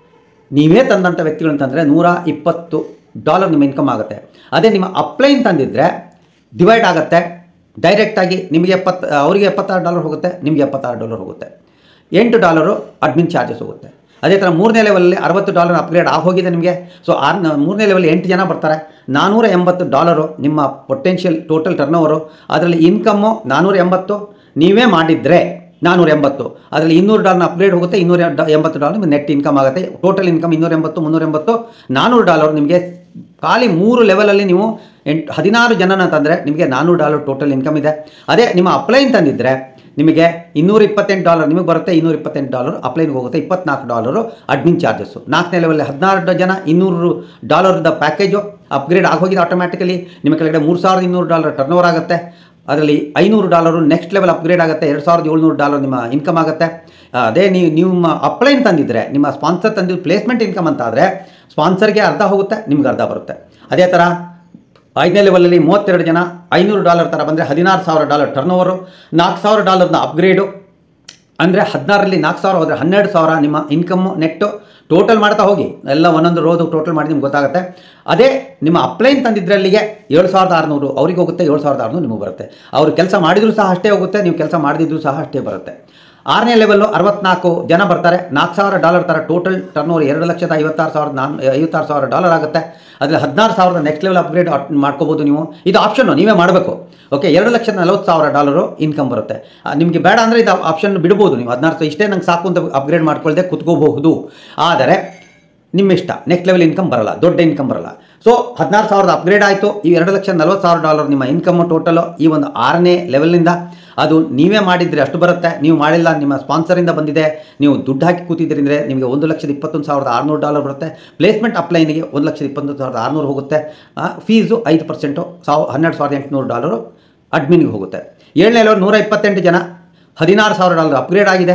ನೀವೇ ತಂದಂಥ ವ್ಯಕ್ತಿಗಳು ಅಂತಂದರೆ ನೂರ ಇಪ್ಪತ್ತು ಡಾಲರ್ ನಿಮ್ಮ ಇನ್ಕಮ್ ಆಗುತ್ತೆ ಅದೇ ನಿಮ್ಮ ಅಪ್ಲೈನ್ ತಂದಿದ್ದರೆ ಡಿವೈಡ್ ಆಗುತ್ತೆ ಡೈರೆಕ್ಟಾಗಿ ನಿಮಗೆ ಎಪ್ಪತ್ತು ಅವರಿಗೆ ಎಪ್ಪತ್ತಾರು ಡಾಲರ್ ಹೋಗುತ್ತೆ ನಿಮಗೆ ಎಪ್ಪತ್ತಾರು ಡಾಲರ್ ಹೋಗುತ್ತೆ ಎಂಟು ಡಾಲರು ಅಡ್ಮಿನ್ ಚಾರ್ಜಸ್ ಹೋಗುತ್ತೆ ಅದೇ ಥರ ಮೂರನೇ ಲೆವೆಲಲ್ಲಿ ಅರವತ್ತು ಡಾಲರ್ ಅಪ್ಗ್ರೇಡ್ ಆಗೋಗಿದೆ ನಿಮಗೆ ಸೊ ಆರ್ ಮೂರನೇ ಲೆವೆಲ್ ಎಂಟು ಜನ ಬರ್ತಾರೆ ನಾನ್ನೂರ ಎಂಬತ್ತು ಡಾಲರು ನಿಮ್ಮ ಪೊಟೆನ್ಷಿಯಲ್ ಟೋಟಲ್ ಟರ್ನ್ ಓವರು ಅದರಲ್ಲಿ ಇನ್ಕಮ್ಮು ನಾನ್ನೂರ ಎಂಬತ್ತು ನೀವೇ ಮಾಡಿದರೆ ನಾನ್ನೂರ ಎಂಬತ್ತು ಅದರಲ್ಲಿ ಇನ್ನೂರು ಡಾಲರ್ನ ಅಪ್ಗ್ರೇಡ್ ಹೋಗುತ್ತೆ ಇನ್ನೂರ ಡ- ಎಂಬತ್ತು ಡಾಲರ್ ನಿಮಗೆ ನೆಟ್ ಇನ್ಕಮ್ ಆಗುತ್ತೆ ಟೋಟಲ್ ಇನ್ಕಮ್ ಇನ್ನೂರ ಎಂಬತ್ತು ಮುನ್ನೂರ ಎಂಬತ್ತು ನಾನ್ನೂರು ಡಾಲರ್ ನಿಮಗೆ ಖಾಲಿ ಮೂರು ಲೆವೆಲಲ್ಲಿ ನೀವು ಎಂಟು ಹದಿನಾರು ಜನನ ತಂದರೆ ನಿಮಗೆ ನಾನ್ನೂರು ಡಾಲರ್ ಟೋಟಲ್ ಇನ್ಕಮ್ ಇದೆ ಅದೇ ನಿಮ್ಮ ಅಪ್ಲೈನ್ ತಂದಿದ್ದರೆ ನಿಮಗೆ ಇನ್ನೂರ ಇಪ್ಪತ್ತೆಂಟು ಡಾಲರ್ ನಿಮಗೆ ಬರುತ್ತೆ ಇನ್ನೂರ ಇಪ್ಪತ್ತೆಂಟು ಡಾಲರ್ ಅಪ್ಲೈನ್ಗೆ ಹೋಗುತ್ತೆ ಇಪ್ಪತ್ನಾಲ್ಕು ಡಾಲರು ಅಡ್ಮಿನ್ ಚಾರ್ಜಸ್ಸು ನಾಲ್ಕನೇ ಲೆವೆಲ್ಲಿ ಹದಿನಾರು ಜನ ಇನ್ನೂರು ಡಾಲರ್ದ ಪ್ಯಾಕೇಜು ಅಪ್ಗ್ರೇಡ್ ಆಗೋಗಿದೆ ಆಟೋಮ್ಯಾಟಿಕಲಿ ನಿಮ್ಮ ಕೆಳಗಡೆ ಮೂರು ಸಾವಿರದ ಇನ್ನೂರು ಡಾಲರ್ ಟರ್ನ್ ಓವರ್ ಆಗುತ್ತೆ ಅದರಲ್ಲಿ ಐನೂರು ಡಾಲರು ನೆಕ್ಸ್ಟ್ ಲೆವೆಲ್ ಅಪ್ಗ್ರೇಡ್ ಆಗುತ್ತೆ ಎರಡು ಸಾವಿರದ ಏಳ್ನೂರು ಡಾಲರ್ ನಿಮ್ಮ ಇನ್ಕಮ್ ಆಗುತ್ತೆ ಆ, ಅದೇ ನೀವು ನಿಮ್ಮ ಅಪ್ಲೈನ್ ತಂದಿದ್ದರೆ ನಿಮ್ಮ ಸ್ಪಾನ್ಸರ್ ತಂದಿದ್ದು ಪ್ಲೇಸ್ಮೆಂಟ್ ಇನ್ಕಮ್ ಅಂತ ಆದರೆ ಸ್ಪಾನ್ಸರ್ಗೆ ಅರ್ಧ ಹೋಗುತ್ತೆ ನಿಮ್ಗೆ ಅರ್ಧ ಬರುತ್ತೆ ಅದೇ ಥರ ಐದನೇ ಲೆವೆಲಲ್ಲಿ ಮೂವತ್ತೆರಡು ಜನ ಐನೂರು ಡಾಲರ್ ಥರ ಬಂದರೆ ಹದಿನಾರು ಸಾವಿರ ಡಾಲರ್ ಟರ್ನ್ ಓವರು ನಾಲ್ಕು ಸಾವಿರ ಡಾಲರ್ನ ಅಪ್ಗ್ರೇಡು ಅಂದರೆ ಹದಿನಾರರಲ್ಲಿ ನಾಲ್ಕು ಸಾವಿರ ಹೋದರೆ ಹನ್ನೆರಡು ಸಾವಿರ ನಿಮ್ಮ ಇನ್ಕಮ್ಮು ನೆಟ್ಟು ಟೋಟಲ್ ಮಾಡ್ತಾ ಹೋಗಿ ಎಲ್ಲ ಒಂದೊಂದು ರೋದು ಟೋಟಲ್ ಮಾಡಿ ನಿಮ್ಗೆ ಗೊತ್ತಾಗುತ್ತೆ ಅದೇ ನಿಮ್ಮ ಅಪ್ಲೈನ್ ತಂದಿದ್ರಲ್ಲಿಗೆ ಏಳು ಸಾವಿರದ ಆರುನೂರು ಅವ್ರಿಗೆ ಹೋಗುತ್ತೆ ಏಳು ಸಾವಿರದ ಆರುನೂರು ನಿಮಗೆ ಬರುತ್ತೆ ಅವರು ಕೆಲಸ ಮಾಡಿದರೂ ಸಹ ಅಷ್ಟೇ ಹೋಗುತ್ತೆ ನೀವು ಕೆಲಸ ಮಾಡದಿದ್ರೂ ಸಹ ಅಷ್ಟೇ ಬರುತ್ತೆ ಆರನೇ ಲೆವೆಲ್ಲು ಅರವತ್ನಾಲ್ಕು ಜನ ಬರ್ತಾರೆ ನಾಲ್ಕು ಸಾವಿರ ಡಾಲರ್ ಥರ ಟೋಟಲ್ ಟರ್ನ್ ಓವರ್ ಎರಡು ಲಕ್ಷದ ಐವತ್ತಾರು ಸಾವಿರದ ನಾನ್ ಐವತ್ತಾರು ಸಾವಿರ ಡಾಲರ್ ಆಗುತ್ತೆ ಅದರಲ್ಲಿ ಹದಿನಾರು ಸಾವಿರದ ನೆಕ್ಸ್ಟ್ ಲೆವೆಲ್ ಅಪ್ಗ್ರೇಡ್ ಮಾಡ್ಕೋಬೋದು ನೀವು ಇದು ಆಪ್ಷನ್ನು ನೀವೇ ಮಾಡಬೇಕು ಓಕೆ ಎರಡು ಲಕ್ಷದ ನಲವತ್ತು ಸಾವಿರ ಡಾಲರು ಇನ್ಕಮ್ ಬರುತ್ತೆ ಆ, ನಿಮಗೆ ಬೇಡ ಅಂದರೆ ಇದು ಆಪ್ಷನ್ ಬಿಡ್ಬೋದು ನೀವು ಹದಿನಾರು ಸಾವಿರ ಇಷ್ಟೇ ನಂಗೆ ಸಾಕು ಅಂತ ಅಪ್ಗ್ರೇಡ್ ಮಾಡ್ಕೊಳ್ದೆ ಕುತ್ಕೋಬಹುದು ಆದರೆ ನಿಮ್ಮ ಇಷ್ಟ ನೆಕ್ಸ್ಟ್ ಲೆವೆಲ್ ಇನ್ಕಮ್ ಬರಲ್ಲ ದೊಡ್ಡ ಇನ್ಕಮ್ ಬರಲ್ಲ ಸೊ ಹದಿನಾರು ಸಾವಿರದ ಅಪ್ಗ್ರೇಡ್ ಆಯಿತು ಈ ಎರಡು ಲಕ್ಷ ನಲ್ವತ್ತು ಸಾವಿರ ಡಾಲರ್ ನಿಮ್ಮ ಇನ್ಕಮ್ ಟೋಟಲು ಈ ಒಂದು ಆರನೇ ಲೆವೆಲ್ನಿಂದ ಅದು ನೀವೇ ಮಾಡಿದರೆ ಅಷ್ಟು ಬರುತ್ತೆ ನೀವು ಮಾಡಿಲ್ಲ ನಿಮ್ಮ ಸ್ಪಾನ್ಸರಿಂದ ಬಂದಿದೆ ನೀವು ದುಡ್ಡು ಹಾಕಿ ಕೂತಿದ್ದೀರಿ ನಿಮಗೆ ಒಂದು ಲಕ್ಷದ ಇಪ್ಪತ್ತೊಂದು ಸಾವಿರದ ಆರುನೂರು ಡಾಲರ್ ಬರುತ್ತೆ ಪ್ಲೇಸ್ಮೆಂಟ್ ಅಪ್ಲೈನಿಗೆ ಒಂದು ಲಕ್ಷದ ಇಪ್ಪತ್ತೊಂದು ಸಾವಿರದ ಆರುನೂರು ಹೋಗುತ್ತೆ ಫೀಸು ಐದು ಪರ್ಸೆಂಟು ಸಾವ್ ಹನ್ನೆರಡು ಸಾವಿರದ ಎಂಟುನೂರು ಡಾಲರು ಅಡ್ಮಿನ್ಗೆ ಹೋಗುತ್ತೆ ಏಳನೇ ಲೆವೆಲ್ ನೂರ ಇಪ್ಪತ್ತೆಂಟು ಜನ ಹದಿನಾರು ಸಾವಿರ ಡಾಲರ್ ಅಪ್ಗ್ರೇಡ್ ಆಗಿದೆ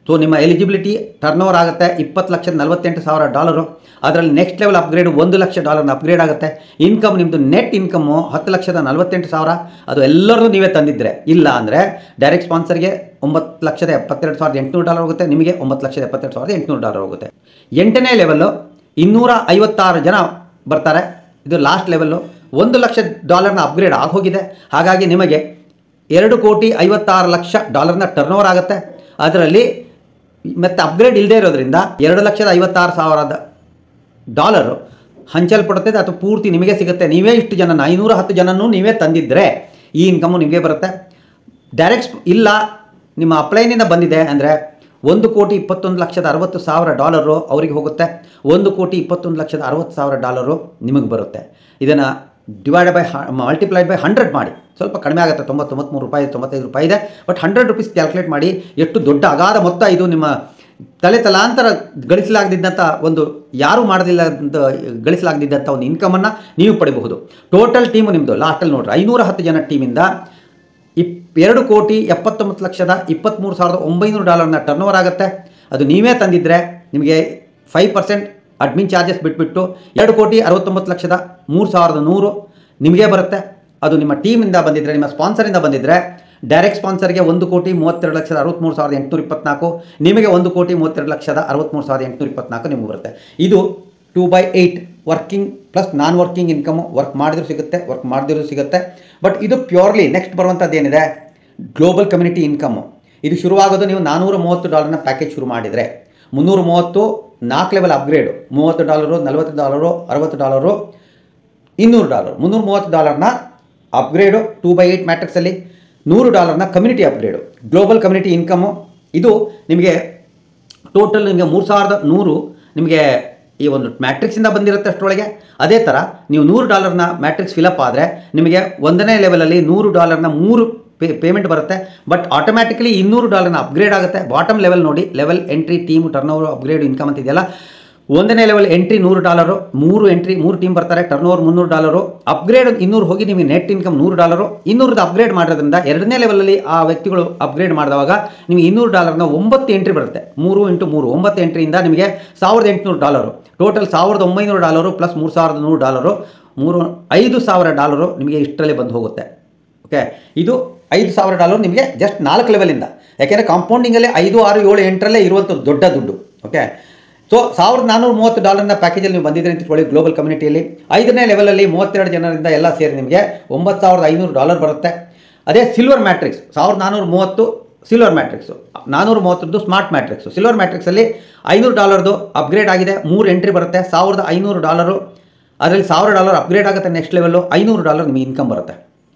ಸೊ ನಿಮ್ಮ ಎಲಿಜಿಬಿಲಿಟಿ ಟರ್ನ್ ಓವರ್ ಆಗುತ್ತೆ ಇಪ್ಪತ್ತು ಲಕ್ಷದ ನಲವತ್ತೆಂಟು ಸಾವಿರ ಡಾಲರು ಅದರಲ್ಲಿ ನೆಕ್ಸ್ಟ್ ಲೆವೆಲ್ ಅಪ್ಗ್ರೇಡ್ ಒಂದು ಲಕ್ಷ ಡಾಲರ್ನ ಅಪ್ಗ್ರೇಡ್ ಆಗುತ್ತೆ ಇನ್ಕಮ್ ನಿಮ್ಮದು ನೆಟ್ ಇನ್ಕಮ್ಮು ಹತ್ತು ಲಕ್ಷದ ನಲವತ್ತೆಂಟು ಸಾವಿರ ಅದು ಎಲ್ಲರನ್ನೂ ನೀವೇ ತಂದಿದ್ರೆ ಇಲ್ಲ ಅಂದರೆ ಡೈರೆಕ್ಟ್ ಸ್ಪಾನ್ಸರ್ಗೆ ಒಂಬತ್ತು ಲಕ್ಷದ ಎಪ್ಪತ್ತೆರಡು ಸಾವಿರದ ಎಂಟುನೂರು ಡಾಲರ್ ಹೋಗುತ್ತೆ ನಿಮಗೆ ಒಂಬತ್ತು ಲಕ್ಷದ ಎಪ್ಪತ್ತೆರಡು ಸಾವಿರದ ಎಂಟುನೂರು ಡಾಲರ್ ಹೋಗುತ್ತೆ ಎಂಟನೇ ಲೆವೆಲ್ಲು ಇನ್ನೂರ ಐವತ್ತಾರು ಜನ ಬರ್ತಾರೆ ಇದು ಲಾಸ್ಟ್ ಲೆವೆಲ್ಲು ಒಂದು ಲಕ್ಷ ಡಾಲರ್ನ ಅಪ್ಗ್ರೇಡ್ ಆಗೋಗಿದೆ ಹಾಗಾಗಿ ನಿಮಗೆ ಎರಡು ಕೋಟಿ ಐವತ್ತಾರು ಲಕ್ಷ ಡಾಲರ್ನ ಟರ್ನ್ ಓವರ್ ಆಗುತ್ತೆ ಅದರಲ್ಲಿ ಮತ್ತು ಅಪ್ಗ್ರೇಡ್ ಇಲ್ಲದೆ ಇರೋದ್ರಿಂದ ಎರಡು ಲಕ್ಷದ ಐವತ್ತಾರು ಸಾವಿರದ ಡಾಲರು ಹಂಚಲ್ಪಡುತ್ತದೆ ಅಥವಾ ಪೂರ್ತಿ ನಿಮಗೆ ಸಿಗುತ್ತೆ ನೀವೇ ಇಷ್ಟು ಜನ ಐನೂರ ಹತ್ತು ಜನನೂ ನೀವೇ ತಂದಿದ್ದರೆ ಈ ಇನ್ಕಮು ನಿಮಗೆ ಬರುತ್ತೆ ಡೈರೆಕ್ಟ್ ಇಲ್ಲ ನಿಮ್ಮ ಅಪ್ಲೈನಿಂದ ಬಂದಿದೆ ಅಂದರೆ ಒಂದು ಕೋಟಿ ಇಪ್ಪತ್ತೊಂದು ಲಕ್ಷದ ಅರವತ್ತು ಸಾವಿರ ಡಾಲರು ಅವರಿಗೆ ಹೋಗುತ್ತೆ ಒಂದು ಕೋಟಿ ಇಪ್ಪತ್ತೊಂದು ಲಕ್ಷದ ಅರವತ್ತು ಸಾವಿರ ಡಾಲರು ನಿಮಗೆ ಬರುತ್ತೆ ಇದನ್ನು divide by multiplied by hundred ಮಾಡಿ ಸ್ವಲ್ಪ ಕಡಿಮೆ ಆಗುತ್ತೆ ತೊಂಬತ್ತೊಂಬತ್ಮೂರು ರೂಪಾಯಿ ತೊಂಬತ್ತೈದು ರೂಪಾಯಿ ಇದೆ ಬಟ್ ಹಂಡ್ರೆಡ್ ರುಪೀಸ್ ಕ್ಯಾಲ್ಕುಲೇಟ್ ಮಾಡಿ ಎಷ್ಟು ದೊಡ್ಡ ಅಗಾಧ ಮೊತ್ತ ಇದು ನಿಮ್ಮ ತಲೆ ತಲಾಂತರ ಗಳಿಸಲಾಗದಿದ್ದಂಥ ಒಂದು ಯಾರು ಮಾಡದಿಲ್ಲ ಅಂತ ಗಳಿಸಲಾಗದಿದ್ದಂಥ ಒಂದು ಇನ್ಕಮನ್ನು ನೀವು ಪಡಿಬಹುದು ಟೋಟಲ್ ಟೀಮು ನಿಮ್ಮದು ಲಾಸ್ಟಲ್ಲಿ ನೋಡ್ರಿ ಐನೂರ ಹತ್ತು ಜನ ಟೀಮಿಂದ ಇಪ್ ಎರಡು ಕೋಟಿ ಎಪ್ಪತ್ತೊಂಬತ್ತು ಲಕ್ಷದ ಇಪ್ಪತ್ತ್ಮೂರು ಸಾವಿರದ ಒಂಬೈನೂರು ಡಾಲರ್ನ ಟರ್ನ್ ಓವರ್ ಆಗುತ್ತೆ ಅದು ನೀವೇ ತಂದಿದ್ದರೆ ನಿಮಗೆ ಫೈವ್ ಪರ್ಸೆಂಟ್ ಅಡ್ಮಿನ್ ಚಾರ್ಜಸ್ ಬಿಟ್ಬಿಟ್ಟು ಎರಡು ಕೋಟಿ ಅರವತ್ತೊಂಬತ್ತು ಲಕ್ಷದ ಮೂರು ಸಾವಿರದ ನೂರು ನಿಮಗೆ ಬರುತ್ತೆ ಅದು ನಿಮ್ಮ ಟೀಮಿಂದ ಬಂದಿದ್ದರೆ ನಿಮ್ಮ ಸ್ಪಾನ್ಸರಿಂದ ಬಂದಿದ್ದರೆ ಡೈರೆಕ್ಟ್ ಸ್ಪಾನ್ಸರ್ಗೆ ಒಂದು ಕೋಟಿ ಮೂವತ್ತೆರಡು ಲಕ್ಷದ ಅರವತ್ತ್ಮೂರು ಸಾವಿರದ ಎಂಟುನೂರ ಇಪ್ಪತ್ನಾಲ್ಕು ನಿಮಗೆ ಒಂದು ಕೋಟಿ ಮೂವತ್ತೆರಡು ಲಕ್ಷದ ಅರವತ್ತ್ಮೂರು ಸಾವಿರದ ಎಂಟುನೂರ ಇಪ್ಪತ್ನಾಲ್ಕು ನಿಮಗೆ ಬರುತ್ತೆ ಇದು two by eight working plus non working income work ಮಾಡಿದ್ರು ಸಿಗುತ್ತೆ ವರ್ಕ್ ಮಾಡದಿದ್ರು ಸಿಗುತ್ತೆ ಬಟ್ ಇದು ಪ್ಯೂರ್ಲಿ ನೆಕ್ಸ್ಟ್ ಬರುವಂಥದ್ದು ಏನಿದೆ ಗ್ಲೋಬಲ್ ಕಮ್ಯುನಿಟಿ ಇನ್ಕಮು ಇದು ಶುರುವಾಗೋದು ನೀವು ನಾನ್ನೂರ ಮೂವತ್ತು ಡಾಲರ್ನ ಪ್ಯಾಕೇಜ್ ಶುರು ಮಾಡಿದರೆ ಮುನ್ನೂರ ಮೂವತ್ತು ನಾಲ್ಕು ಲೆವೆಲ್ ಅಪ್ಗ್ರೇಡು ಮೂವತ್ತು ಡಾಲರು ನಲವತ್ತು ಡಾಲರು ಅರವತ್ತು ಡಾಲರು ಇನ್ನೂರು ಡಾಲರ್ ಮುನ್ನೂರ ಮೂವತ್ತು ಡಾಲರ್ನ ಅಪ್ಗ್ರೇಡು ಟೂ ಬೈ ಏಯ್ಟ್ ಮ್ಯಾಟ್ರಿಕ್ಸಲ್ಲಿ ನೂರು ಡಾಲರ್ನ community upgrade global community income ಇದು ನಿಮಗೆ ಟೋಟಲ್ ನಿಮಗೆ ಮೂರು ಸಾವಿರದ ನೂರು ನಿಮಗೆ ಈ ಒಂದು ಮ್ಯಾಟ್ರಿಕ್ಸಿಂದ ಬಂದಿರುತ್ತೆ ಅಷ್ಟರೊಳಗೆ ಅದೇ ಥರ ನೀವು ನೂರು ಡಾಲರ್ನ ಮ್ಯಾಟ್ರಿಕ್ಸ್ ಫಿಲಪ್ ಆದರೆ ನಿಮಗೆ ಒಂದನೇ ಲೆವೆಲಲ್ಲಿ ನೂರು ಡಾಲರ್ನ ಮೂರು ಪೇ ಪೇಮೆಂಟ್ ಬರುತ್ತೆ ಬಟ್ ಆಟೋಮ್ಯಾಟಿಕಲಿ ಇನ್ನೂರು ಡಾಲರ್ನ ಅಪ್ಗ್ರೇಡ್ ಆಗುತ್ತೆ ಬಾಟಮ್ ಲೆವೆಲ್ ನೋಡಿ level entry team turnover upgrade income ಅಂತ ಇದೆಯಲ್ಲ ಒಂದನೇ ಲೆವೆಲ್ ಎಂಟ್ರಿ ನೂರು ಡಾಲರು ಮೂರು ಎಂಟ್ರಿ ಮೂರು ಟೀಮ್ ಬರ್ತಾರೆ ಟರ್ನ್ ಓವರ್ ಮುನ್ನೂರು ಡಾಲರು ಅಪ್ಗ್ರೇಡ್ ಇನ್ನೂರು ಹೋಗಿ ನಿಮಗೆ ನೆಟ್ ಇನ್ಕಮ್ ನೂರು ಡಾಲರು ಇನ್ನೂರದ್ದು ಅಪ್ಗ್ರೇಡ್ ಮಾಡೋದ್ರಿಂದ ಎರಡನೇ ಲೆವೆಲಲ್ಲಿ ಆ ವ್ಯಕ್ತಿಗಳು ಅಪ್ಗ್ರೇಡ್ ಮಾಡಿದವಾಗ ನಿಮಗೆ ಇನ್ನೂರು ಡಾಲರ್ನ ಒಂಬತ್ತು ಎಂಟ್ರಿ ಬರುತ್ತೆ ಮೂರು ಇಂಟು ಮೂರು ಒಂಬತ್ತು ಎಂಟ್ರಿಯಿಂದ ನಿಮಗೆ ಸಾವಿರದ ಎಂಟುನೂರು ಡಾಲರು ಟೋಟಲ್ ಸಾವಿರದ ಒಂಬೈನೂರು ಡಾಲರು ಪ್ಲಸ್ ಮೂರು ಸಾವಿರದ ನೂರು ಡಾಲರು ಮೂರು ಐದು ಸಾವಿರ ಡಾಲರು ನಿಮಗೆ ಇಷ್ಟರಲ್ಲೇ ಬಂದು ಹೋಗುತ್ತೆ ಓಕೆ ಇದು ಐದು ಸಾವಿರ ಡಾಲರ್ ನಿಮಗೆ ಜಸ್ಟ್ ನಾಲ್ಕು ಲೆವೆಲಿಂದ ಯಾಕೆಂದರೆ ಕಾಂಪೌಂಡಿಂಗಲ್ಲಿ ಐದು ಆರು ಏಳು ಎಂಟರಲ್ಲೇ ಇರುವಂಥದ್ದು ದೊಡ್ಡ ದುಡ್ಡು ಓಕೆ ಸೊ ಸಾವಿರದ ನಾನ್ನೂರ ಮೂವತ್ತು ಡಾಲರ್ನ ಪ್ಯಾಕೇಜಲ್ಲಿ ನೀವು ಬಂದಿದ್ದೀರಿ ಅಂತ ಇಟ್ಕೊಳ್ಳಿ ಗ್ಲೋಬಲ್ ಕಮ್ಯುನಿಟಿಯಲ್ಲಿ ಐದನೇ ಲೆವೆಲಲ್ಲಿ ಮೂವತ್ತೆರಡು ಜನರಿಂದ ಎಲ್ಲ ಸೇರಿ ನಿಮಗೆ ಒಂಬತ್ತು ಸಾವಿರದ ಐನೂರು ಡಾಲರ್ ಬರುತ್ತೆ ಅದೇ ಸಿಲ್ವರ್ ಮ್ಯಾಟ್ರಿಕ್ಸ್ ಸಾವಿರದ ನಾನ್ನೂರ ಮೂವತ್ತು ಸಿಲ್ವರ್ ಮ್ಯಾಟ್ರಿಕ್ಸು ನಾನ್ನೂರ ಮೂವತ್ತರದ್ದು ಸ್ಮಾರ್ಟ್ ಮ್ಯಾಟ್ರಿಕ್ಸು ಸಿಲ್ವರ್ ಮ್ಯಾಟ್ರಿಕ್ಸಲ್ಲಿ ಐನೂರು ಡಾಲರ್ದು ಅಪ್ಗ್ರೇಡ್ ಆಗಿದೆ ಮೂರು ಎಂಟ್ರಿ ಬರುತ್ತೆ ಸಾವಿರದ ಐನೂರು ಡಾಲರು ಅದರಲ್ಲಿ ಸಾವಿರ ಡಾಲರ್ ಅಪ್ಗ್ರೇಡ್ ಆಗುತ್ತೆ ನೆಕ್ಸ್ಟ್ ಲೆವೆಲ್ಲು ಐನೂರು ಡಾಲರ್ ನಿಮಗೆ ಇನ್ಕಮ್ ಬರುತ್ತೆ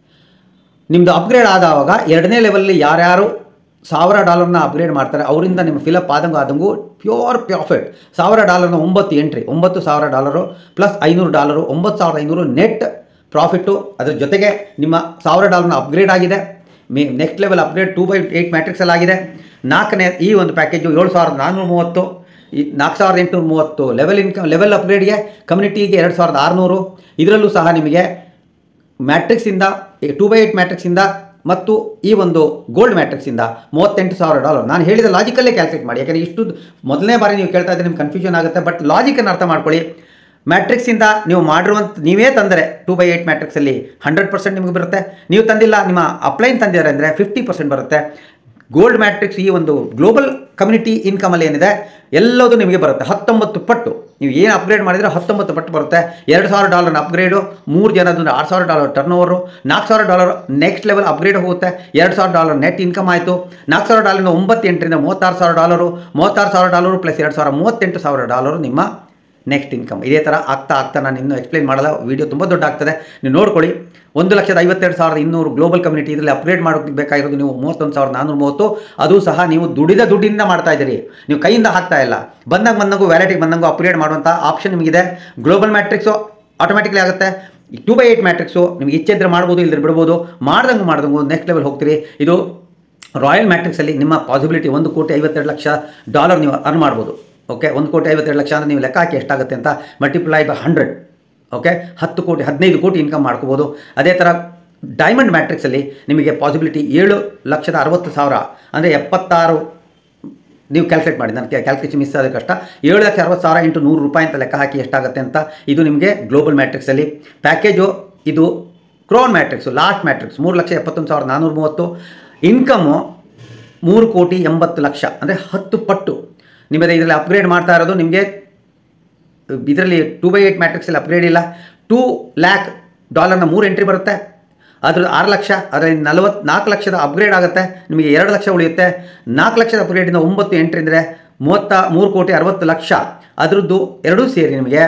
ನಿಮ್ಮದು ಅಪ್ಗ್ರೇಡ್ ಆದವಾಗ ಎರಡನೇ ಲೆವೆಲ್ಲಿ ಯಾರ್ಯಾರು ಸಾವಿರ ಡಾಲರ್ನ ಅಪ್ಗ್ರೇಡ್ ಮಾಡ್ತಾರೆ ಅವರಿಂದ ನಿಮ್ಮ ಫಿಲಪ್ ಆದಂಗೂ ಆದಂಗೂ ಪ್ಯೂರ್ ಪ್ರಾಫಿಟ್ ಸಾವಿರ ಡಾಲರ್ನ ಒಂಬತ್ತು ಎಂಟ್ರಿ ಒಂಬತ್ತು ಸಾವಿರ ಡಾಲರು ಪ್ಲಸ್ ಐನೂರು ಡಾಲರು ಒಂಬತ್ತು ಸಾವಿರದ ಐನೂರು ನೆಟ್ ಪ್ರಾಫಿಟ್ಟು ಅದ್ರ ಜೊತೆಗೆ ನಿಮ್ಮ ಸಾವಿರ ಡಾಲರ್ನ ಅಪ್ಗ್ರೇಡ್ ಆಗಿದೆ ಮೇ next level upgrade two by eight ಮ್ಯಾಟ್ರಿಕ್ಸಲ್ಲಿ ಆಗಿದೆ ನಾಲ್ಕನೇ ಈ ಒಂದು ಪ್ಯಾಕೇಜು ಏಳು ಸಾವಿರದ ನಾನ್ನೂರ ಮೂವತ್ತು ಈ ನಾಲ್ಕು ಸಾವಿರದ ಎಂಟುನೂರ ಮೂವತ್ತು ಲೆವೆಲ್ ಇನ್ಕಮ್ ಲೆವೆಲ್ ಅಪ್ಗ್ರೇಡ್ಗೆ ಕಮ್ಯುನಿಟಿಗೆ ಎರಡು ಸಾವಿರದ ಆರುನೂರು ಇದರಲ್ಲೂ ಸಹ ನಿಮಗೆ ಮ್ಯಾಟ್ರಿಕ್ಸಿಂದ ಟೂ ಬೈ ಏಯ್ಟ್ ಮ್ಯಾಟ್ರಿಕ್ಸಿಂದ ಮತ್ತು ಈ ಒಂದು ಗೋಲ್ಡ್ ಮ್ಯಾಟ್ರಿಕ್ಸಿಂದ ಮೂವತ್ತೆಂಟು ಸಾವಿರ ಡಾಲರ್ ನಾನು ಹೇಳಿದ ಲಾಜಿಕಲ್ಲೇ ಕ್ಯಾಲ್ಕುಲೇಟ್ ಮಾಡಿ ಯಾಕಂದರೆ ಇಷ್ಟು ಮೊದಲನೇ ಬಾರಿ ನೀವು ಕೇಳ್ತಾ ಇದ್ದರೆ ನಿಮ್ಗೆ ಕನ್ಫ್ಯೂಷನ್ ಆಗುತ್ತೆ ಬಟ್ ಲಾಜಿಕನ್ನು ಅರ್ಥ ಮಾಡ್ಕೊಳ್ಳಿ ಮ್ಯಾಟ್ರಿಕ್ಸಿಂದ ನೀವು ಮಾಡಿರುವಂಥ ನೀವೇ ತಂದರೆ ಟೂ ಬೈ ಏಯ್ಟ್ ಮ್ಯಾಟ್ರಿಕ್ಸಲ್ಲಿ ಹಂಡ್ರೆಡ್ ಪರ್ಸೆಂಟ್ ನಿಮಗೆ ಬರುತ್ತೆ ನೀವು ತಂದಿಲ್ಲ ನಿಮ್ಮ ಅಪ್ಲೈನ್ ತಂದಿದ್ದಾರೆ ಅಂದರೆ ಫಿಫ್ಟಿ ಪರ್ಸೆಂಟ್ ಬರುತ್ತೆ ಗೋಲ್ಡ್ ಮ್ಯಾಟ್ರಿಕ್ಸ್ ಈ ಒಂದು ಗ್ಲೋಬಲ್ ಕಮ್ಯುನಿಟಿ ಇನ್ಕಮಲ್ಲಿ ಏನಿದೆ ಎಲ್ಲದೂ ನಿಮಗೆ ಬರುತ್ತೆ ಹತ್ತೊಂಬತ್ತು ಪಟ್ಟು ನೀವು ಏನು ಅಪ್ಗ್ರೇಡ್ ಮಾಡಿದರೆ ಹತ್ತೊಂಬತ್ತು ಪಟ್ಟು ಬರುತ್ತೆ ಎರಡು ಸಾವಿರ ಡಾಲರ್ನ ಅಪ್ಗ್ರೇಡು ಮೂರು ಜನದಿಂದ ಆರು ಸಾವಿರ ಡಾಲರ್ ಟರ್ನ್ ಓವರು ನಾಲ್ಕು ಸಾವಿರ ಡಾಲರ್ ನೆಕ್ಸ್ಟ್ ಲೆವೆಲ್ ಅಪ್ಗ್ರೇಡ್ ಹೋಗುತ್ತೆ ಎರಡು ಸಾವಿರ ಡಾಲರ್ ನೆಟ್ ಇನ್ಕಮ್ ಆಯಿತು ನಾಲ್ಕು ಸಾವಿರ ಡಾಲರ್ನ ಒಂಬತ್ತು ಎಂಟರಿಂದ ಮೂವತ್ತಾರು ಸಾವಿರ ಡಾಲರು ಮೂವತ್ತಾರು ಸಾವಿರ ಡಾಲರು ಪ್ಲಸ್ ಎರಡು ಸಾವಿರ ಮೂವತ್ತೆಂಟು ಸಾವಿರ ಡಾಲರು ನಿಮ್ಮ ನೆಕ್ಸ್ಟ್ ಇನ್ಕಮ್ ಇದೇ ಥರ ಆಗ್ತಾ ಆಗ್ತಾ ನಾನು ಇನ್ನೂ ಎಕ್ಸ್ಪ್ಲೈನ್ ಮಾಡಲ್ಲ ವಿಡಿಯೋ ತುಂಬ ದೊಡ್ಡ ಆಗ್ತದೆ ನೀವು ನೋಡ್ಕೊಳ್ಳಿ ಒಂದು ಲಕ್ಷದ ಐವತ್ತೆರಡು ಸಾವಿರದ ಇನ್ನೂರು ಗ್ಲೋಬಲ್ ಕಮ್ಯುನಿಟಿ ಇದರಲ್ಲಿ ಅಪ್ಗ್ರೇಡ್ ಮಾಡೋಕ್ಕೆ ಬೇಕಾಗಿರೋದು ನೀವು ಮೂವತ್ತೊಂದು ಸಾವಿರದ ನಾನ್ನೂರ ಮೂವತ್ತು ಅದು ಸಹ ನೀವು ದುಡಿದ ದುಡ್ಡಿಂದ ಮಾಡ್ತಾ ಇದ್ದೀರಿ ನೀವು ಕೈಯಿಂದ ಹಾಕ್ತಾ ಇಲ್ಲ ಬಂದಾಗ ಬಂದಂಗೂ ವ್ಯಾಲಿಟಿಗೆ ಬಂದಂಗೂ ಅಪ್ಗ್ರೇಡ್ ಮಾಡುವಂಥ ಆಪ್ಷನ್ ನಿಮಗಿದೆ ಗ್ಲೋಬಲ್ ಮ್ಯಾಟ್ರಿಕ್ಸು ಆಟೋಮೆಟಿಕ್ಲಿ ಆಗುತ್ತೆ ಟೂ ಬೈ ಏಯ್ಟ್ ಮ್ಯಾಟ್ರಿಕ್ಸು ನಿಮ್ಗೆ ಇಚ್ಛೆದ್ರೆ ಮಾಡ್ಬೋದು ಇಲ್ಲದ್ರೆ ಬಿಡ್ಬೋದು ಮಾಡ್ದಂಗೆ ಮಾಡ್ದಂಗೂ ನೆಕ್ಸ್ಟ್ ಲೆವೆಲ್ ಹೋಗ್ತೀರಿ ಇದು ರಾಯಲ್ ಮ್ಯಾಟ್ರಿಕ್ಸಲ್ಲಿ ನಿಮ್ಮ ಪಾಸಿಬಿಲಿಟಿ ಒಂದು ಕೋಟಿ ಐವತ್ತೆರಡು ಲಕ್ಷ ಡಾಲರ್ ನೀವು ಅರ್ನ್ ಮಾಡ್ಬೋದು ಓಕೆ ಒಂದು ಕೋಟಿ ಐವತ್ತೆರಡು ಲಕ್ಷ ಅಂದರೆ ನೀವು ಲೆಕ್ಕ ಹಾಕಿ ಎಷ್ಟಾಗುತ್ತೆ ಅಂತ ಮಲ್ಟಿಪ್ಲೈ ಬೈ ಹಂಡ್ರೆಡ್ ಓಕೆ ಹತ್ತು ಕೋಟಿ ಹದಿನೈದು ಕೋಟಿ ಇನ್ಕಮ್ ಮಾಡ್ಕೋಬೋದು ಅದೇ ಥರ ಡೈಮಂಡ್ ಮ್ಯಾಟ್ರಿಕ್ಸಲ್ಲಿ ನಿಮಗೆ ಪಾಸಿಬಿಲಿಟಿ ಏಳು ಲಕ್ಷದ ಅರವತ್ತು ಸಾವಿರ ಅಂದರೆ ಎಪ್ಪತ್ತಾರು ನೀವು ಕ್ಯಾಲ್ಕುಲೇಟ್ ಮಾಡಿ ನನಗೆ ಕ್ಯಾಲ್ಕುಲೇಷನ್ ಮಿಸ್ ಆದ ಕಷ್ಟ ಏಳು ಲಕ್ಷ ಅರವತ್ತು ಸಾವಿರ ಇಂಟು ನೂರು ರೂಪಾಯಿ ಅಂತ ಲೆಕ್ಕ ಹಾಕಿ ಎಷ್ಟಾಗುತ್ತೆ ಅಂತ ಇದು ನಿಮಗೆ ಗ್ಲೋಬಲ್ ಮ್ಯಾಟ್ರಿಕ್ಸಲ್ಲಿ ಪ್ಯಾಕೇಜು ಇದು ಕ್ರೋನ್ ಮ್ಯಾಟ್ರಿಕ್ಸು ಲಾಸ್ಟ್ ಮ್ಯಾಟ್ರಿಕ್ಸ್ ಮೂರು ಲಕ್ಷ ಎಪ್ಪತ್ತೊಂದು ಸಾವಿರದ ನಾನ್ನೂರ ಮೂವತ್ತು ಇನ್ಕಮು ಮೂರು ಕೋಟಿ ಎಂಬತ್ತು ಲಕ್ಷ ಅಂದರೆ ಹತ್ತು ಪಟ್ಟು ನಿಮಗೆ ಇದರಲ್ಲಿ ಅಪ್ಗ್ರೇಡ್ ಮಾಡ್ತಾ ಇರೋದು ನಿಮಗೆ ಇದರಲ್ಲಿ ಟೂ ಬೈ ಏಯ್ಟ್ ಮ್ಯಾಟ್ರಿಕ್ಸಲ್ಲಿ ಅಪ್ಗ್ರೇಡ್ ಇಲ್ಲ ಟೂ ಲ್ಯಾಕ್ ಡಾಲರ್ನ ಮೂರು ಎಂಟ್ರಿ ಬರುತ್ತೆ ಅದ್ರ ಆರು ಲಕ್ಷ ಅದರಲ್ಲಿ ನಲವತ್ತು ನಾಲ್ಕು ಲಕ್ಷದ ಅಪ್ಗ್ರೇಡ್ ಆಗುತ್ತೆ ನಿಮಗೆ ಎರಡು ಲಕ್ಷ ಉಳಿಯುತ್ತೆ ನಾಲ್ಕು ಲಕ್ಷದ ಅಪ್ಗ್ರೇಡಿಂದ ಒಂಬತ್ತು ಎಂಟ್ರಿ ಅಂದರೆ ಮೂವತ್ತ ಮೂರು ಕೋಟಿ ಅರವತ್ತು ಲಕ್ಷ ಅದರದ್ದು ಎರಡೂ ಸೇರಿ ನಿಮಗೆ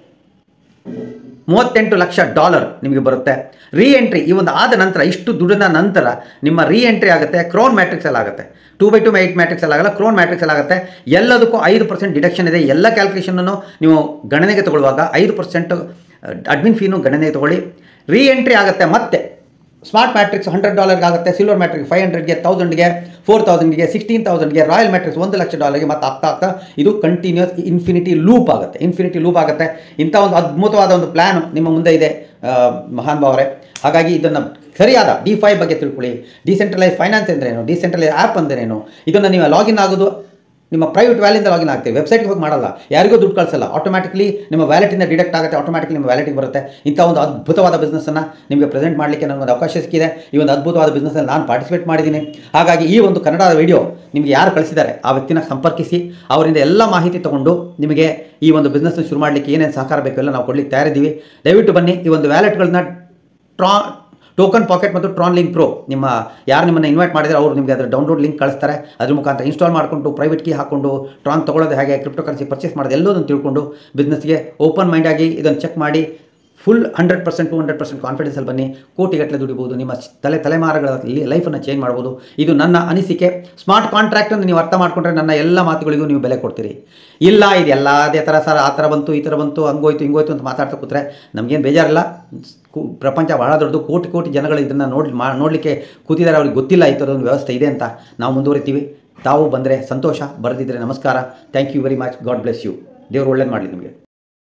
ಮೂವತ್ತೆಂಟು ಲಕ್ಷ ಡಾಲರ್ ನಿಮಗೆ ಬರುತ್ತೆ ರೀ ಎಂಟ್ರಿ ಈ ಒಂದು ಆದ ನಂತರ ಇಷ್ಟು ದುಡಿದ ನಂತರ ನಿಮ್ಮ ರೀ ಎಂಟ್ರಿ ಆಗುತ್ತೆ ಕ್ರೋನ್ ಮ್ಯಾಟ್ರಿಕ್ಸಲ್ಲಿ ಆಗುತ್ತೆ ಟೂ ಬೈ ಟು ಏಯ್ಟ್ ಮ್ಯಾಟ್ರಿಕ್ಸಲ್ಲಿ ಆಗಲ್ಲ ಕ್ರೋನ್ ಮ್ಯಾಟ್ರಿಕ್ಸಲ್ಲಿ ಆಗುತ್ತೆ ಎಲ್ಲದಕ್ಕೂ ಐದು ಪರ್ಸೆಂಟ್ ಡಿಡಕ್ಷನ್ ಇದೆ ಎಲ್ಲ ಕ್ಯಾಲ್ಕುಲೇಷನನ್ನು ನೀವು ಗಣನೆಗೆ ತಗೊಳ್ಳುವಾಗ ಐದು ಪರ್ಸೆಂಟ್ ಅಡ್ಮಿನ್ ಫೀನು ಗಣನೆಗೆ ತಗೊಳ್ಳಿ ರೀ ಎಂಟ್ರಿ ಆಗುತ್ತೆ ಮತ್ತೆ ಸ್ಮಾರ್ಟ್ ಮ್ಯಾಟ್ರಿಕ್ಸ್ ಹಂಡ್ರೆಡ್ ಡಾಲರ್ಗೆ ಆಗುತ್ತೆ ಸಿಲ್ವರ್ ಮ್ಯಾಟ್ರಿಕ್ಸ್ ಫೈವ್ ಹಂಡ್ರೆಡ್ಗೆ ತೌಸಂಡ್ಗೆ ಫೋರ್ ತೌಸಂಡ್ಗೆ ಸಿಕ್ಸ್ಟೀನ್ ತೌಸಂಡ್ಗೆ ರಾಯಲ್ ಮ್ಯಾಟ್ರಿಕ್ಸ್ ಒಂದು ಲಕ್ಷ ಡಾಲರ್ಗೆ ಮತ್ತೆ ಆಗ್ತಾ ಆಗ್ತಾ ಇದು ಕಂಟಿನ್ಯೂಸ್ ಇನ್ಫಿನಿಟಿ ಲೂಪ್ ಆಗುತ್ತೆ ಇನ್ಫಿನಿಟಿ ಲೂಪ್ ಆಗುತ್ತೆ ಇಂಥ ಒಂದು ಅದ್ಭುತವಾದ ಒಂದು ಪ್ಲ್ಯಾನ್ ನಿಮ್ಮ ಮುಂದೆ ಇದೆ ಆ, ಮಹಾನ್ ಭಾವರೇ ಹಾಗಾಗಿ ಇದನ್ನು ಸರಿಯಾದ ಡಿ ಫೈ ಬಗ್ಗೆ ತಿಳ್ಕೊಳ್ಳಿ ಡಿಸೆಂಟ್ರಲೈಸ್ ಫೈನಾನ್ಸ್ ಅಂದ್ರೇನು ಡಿಸೆಂಟ್ರಲೈಸ್ ಆ್ಯಪ್ ಅಂದ್ರೇನು ಇದನ್ನು ನೀವು ಲಾಗಿನ್ ಆಗೋದು ನಿಮ್ಮ ಪ್ರೈವೇಟ್ ವ್ಯಾಲಿಂದ ಲಾಗಿನ್ ಆಗ್ತೀವಿ ವೆಬ್ಸೈಟ್ಗೆ ಹೋಗಿ ಮಾಡಲ್ಲ ಯಾರಿಗೂ ದುಡ್ಡು ಕಳಿಸಲ್ಲ ಆಟೋಮ್ಯಾಟಿಕ್ಲಿ ನಿಮ್ಮ ವ್ಯಾಲೆಟಿಂದ ಡಿಡಕ್ಟ್ ಆಗುತ್ತೆ ಆಟೋಮ್ಯಾಟಿಕ್ಲಿ ನಿಮ್ಮ ವ್ಯಾಲೆಟಿಗೆ ಬರುತ್ತೆ ಇಂಥ ಒಂದು ಅದ್ಭುತವಾದ ಬಿಸ್ನೆಸ್ಸನ್ನು ನಿಮಗೆ ಪ್ರೆಸೆಂಟ್ ಮಾಡಲಿಕ್ಕೆ ನನಗೊಂದು ಅವಕಾಶ ಸಿಕ್ಕಿದೆ ಈ ಒಂದು ಅದ್ಭುತವಾದ ಬಿಸ್ನೆಸ್ಸಲ್ಲಿ ನಾನು ಪಾರ್ಟಿಸಿಪೇಟ್ ಮಾಡಿದ್ದೀನಿ ಹಾಗಾಗಿ ಈ ಒಂದು ಕನ್ನಡ ವಿಡಿಯೋ ನಿಮಗೆ ಯಾರು ಕಳಿಸಿದ್ದಾರೆ ಆ ವ್ಯಕ್ತಿನ ಸಂಪರ್ಕಿಸಿ ಅವರಿಂದ ಎಲ್ಲ ಮಾಹಿತಿ ತಗೊಂಡು ನಿಮಗೆ ಈ ಒಂದು ಬಿಸ್ನೆಸ್ ಶುರು ಮಾಡಲಿಕ್ಕೆ ಏನೇನು ಸಹಕಾರ ಬೇಕು ಎಲ್ಲ ನಾವು ಕೊಡ್ಲಿಕ್ಕೆ ತಯಾರಿದ್ದೀವಿ ದಯವಿಟ್ಟು ಬನ್ನಿ ಈ ಒಂದು ವ್ಯಾಲೆಟ್ಗಳನ್ನ ಟ್ರಾ ಟೋಕನ್ ಪಾಕೆಟ್ ಮತ್ತು ಟ್ರಾನ್ ಲಿಂಕ್ ಪ್ರೋ ನಿಮ್ಮ ಯಾರು ನಿಮ್ಮನ್ನು ಇನ್ವೈಟ್ ಮಾಡಿದ್ರೆ ಅವರು ನಿಮಗೆ ಅದರ ಡೌನ್ಲೋಡ್ ಲಿಂಕ್ ಕಳಿಸ್ತಾರೆ ಅದ್ರ ಮುಖಾಂತರ ಇನ್ಸ್ಟಾಲ್ ಮಾಡಿಕೊಂಡು ಪ್ರೈವೇಟ್ ಕೀ ಹಾಕೊಂಡು ಟ್ರಾನ್ ತೊಗೊಳ್ಳೋದು ಹೇಗೆ ಕ್ರಿಪ್ಟೋ ಕರೆನ್ಸಿ ಪರ್ಚೇಸ್ ಮಾಡೋದು ಎಲ್ಲದನ್ನು ತಿಳ್ಕೊಂಡು ಬಿಸ್ನೆಸ್ಗೆ ಓಪನ್ ಮೈಂಡ್ ಆಗಿ ಇದನ್ನು ಚೆಕ್ ಮಾಡಿ full hundred percent to hundred percent ಕಾನ್ಫಿಡೆನ್ಸಲ್ಲಿ ಬನ್ನಿ ಕೋಟಿಗಟ್ಟಲೆ ದುಡಿಬೋದು ನಿಮ್ಮ ತಲೆ ತಲೆಮಾರುಗಳ ಲೈಫನ್ನು ಚೇಂಜ್ ಮಾಡ್ಬೋದು ಇದು ನನ್ನ ಅನಿಸಿಕೆ ಸ್ಮಾರ್ಟ್ ಕಾಂಟ್ರಾಕ್ಟ್ ಅಂತ ನೀವು ಅರ್ಥ ಮಾಡ್ಕೊಂಡ್ರೆ ನನ್ನ ಎಲ್ಲ ಮಾತುಗಳಿಗೂ ನೀವು ಬೆಲೆ ಕೊಡ್ತೀರಿ ಇಲ್ಲ ಇದು ಎಲ್ಲ ಅದೇ ಥರ ಸರ್ ಆ ಥರ ಬಂತು ಈ ಥರ ಬಂತು ಹಂಗೋಯ್ತು ಹಿಂಗೋಯ್ತು ಅಂತ ಮಾತಾಡ್ತಾ ಕೂತ್ರೆ ನಮಗೇನು ಬೇಜಾರಿಲ್ಲ ಕು- ಪ್ರಪಂಚ ಬಹಳ ದೊಡ್ಡದು ಕೋಟಿ ಕೋಟಿ ಜನಗಳು ಇದನ್ನು ನೋಡಿ ಮಾ ನೋಡಲಿಕ್ಕೆ ಕೂತಿದ್ದಾರೆ ಅವ್ರಿಗೆ ಗೊತ್ತಿಲ್ಲ ಈ ಥರದೊಂದು ವ್ಯವಸ್ಥೆ ಇದೆ ಅಂತ ನಾವು ಮುಂದುವರಿತೀವಿ ತಾವು ಬಂದರೆ ಸಂತೋಷ ಬರೆದಿದ್ದರೆ ನಮಸ್ಕಾರ thank you very much God bless you ದೇವರು ಒಳ್ಳೇದು ಮಾಡಲಿ ನಿಮಗೆ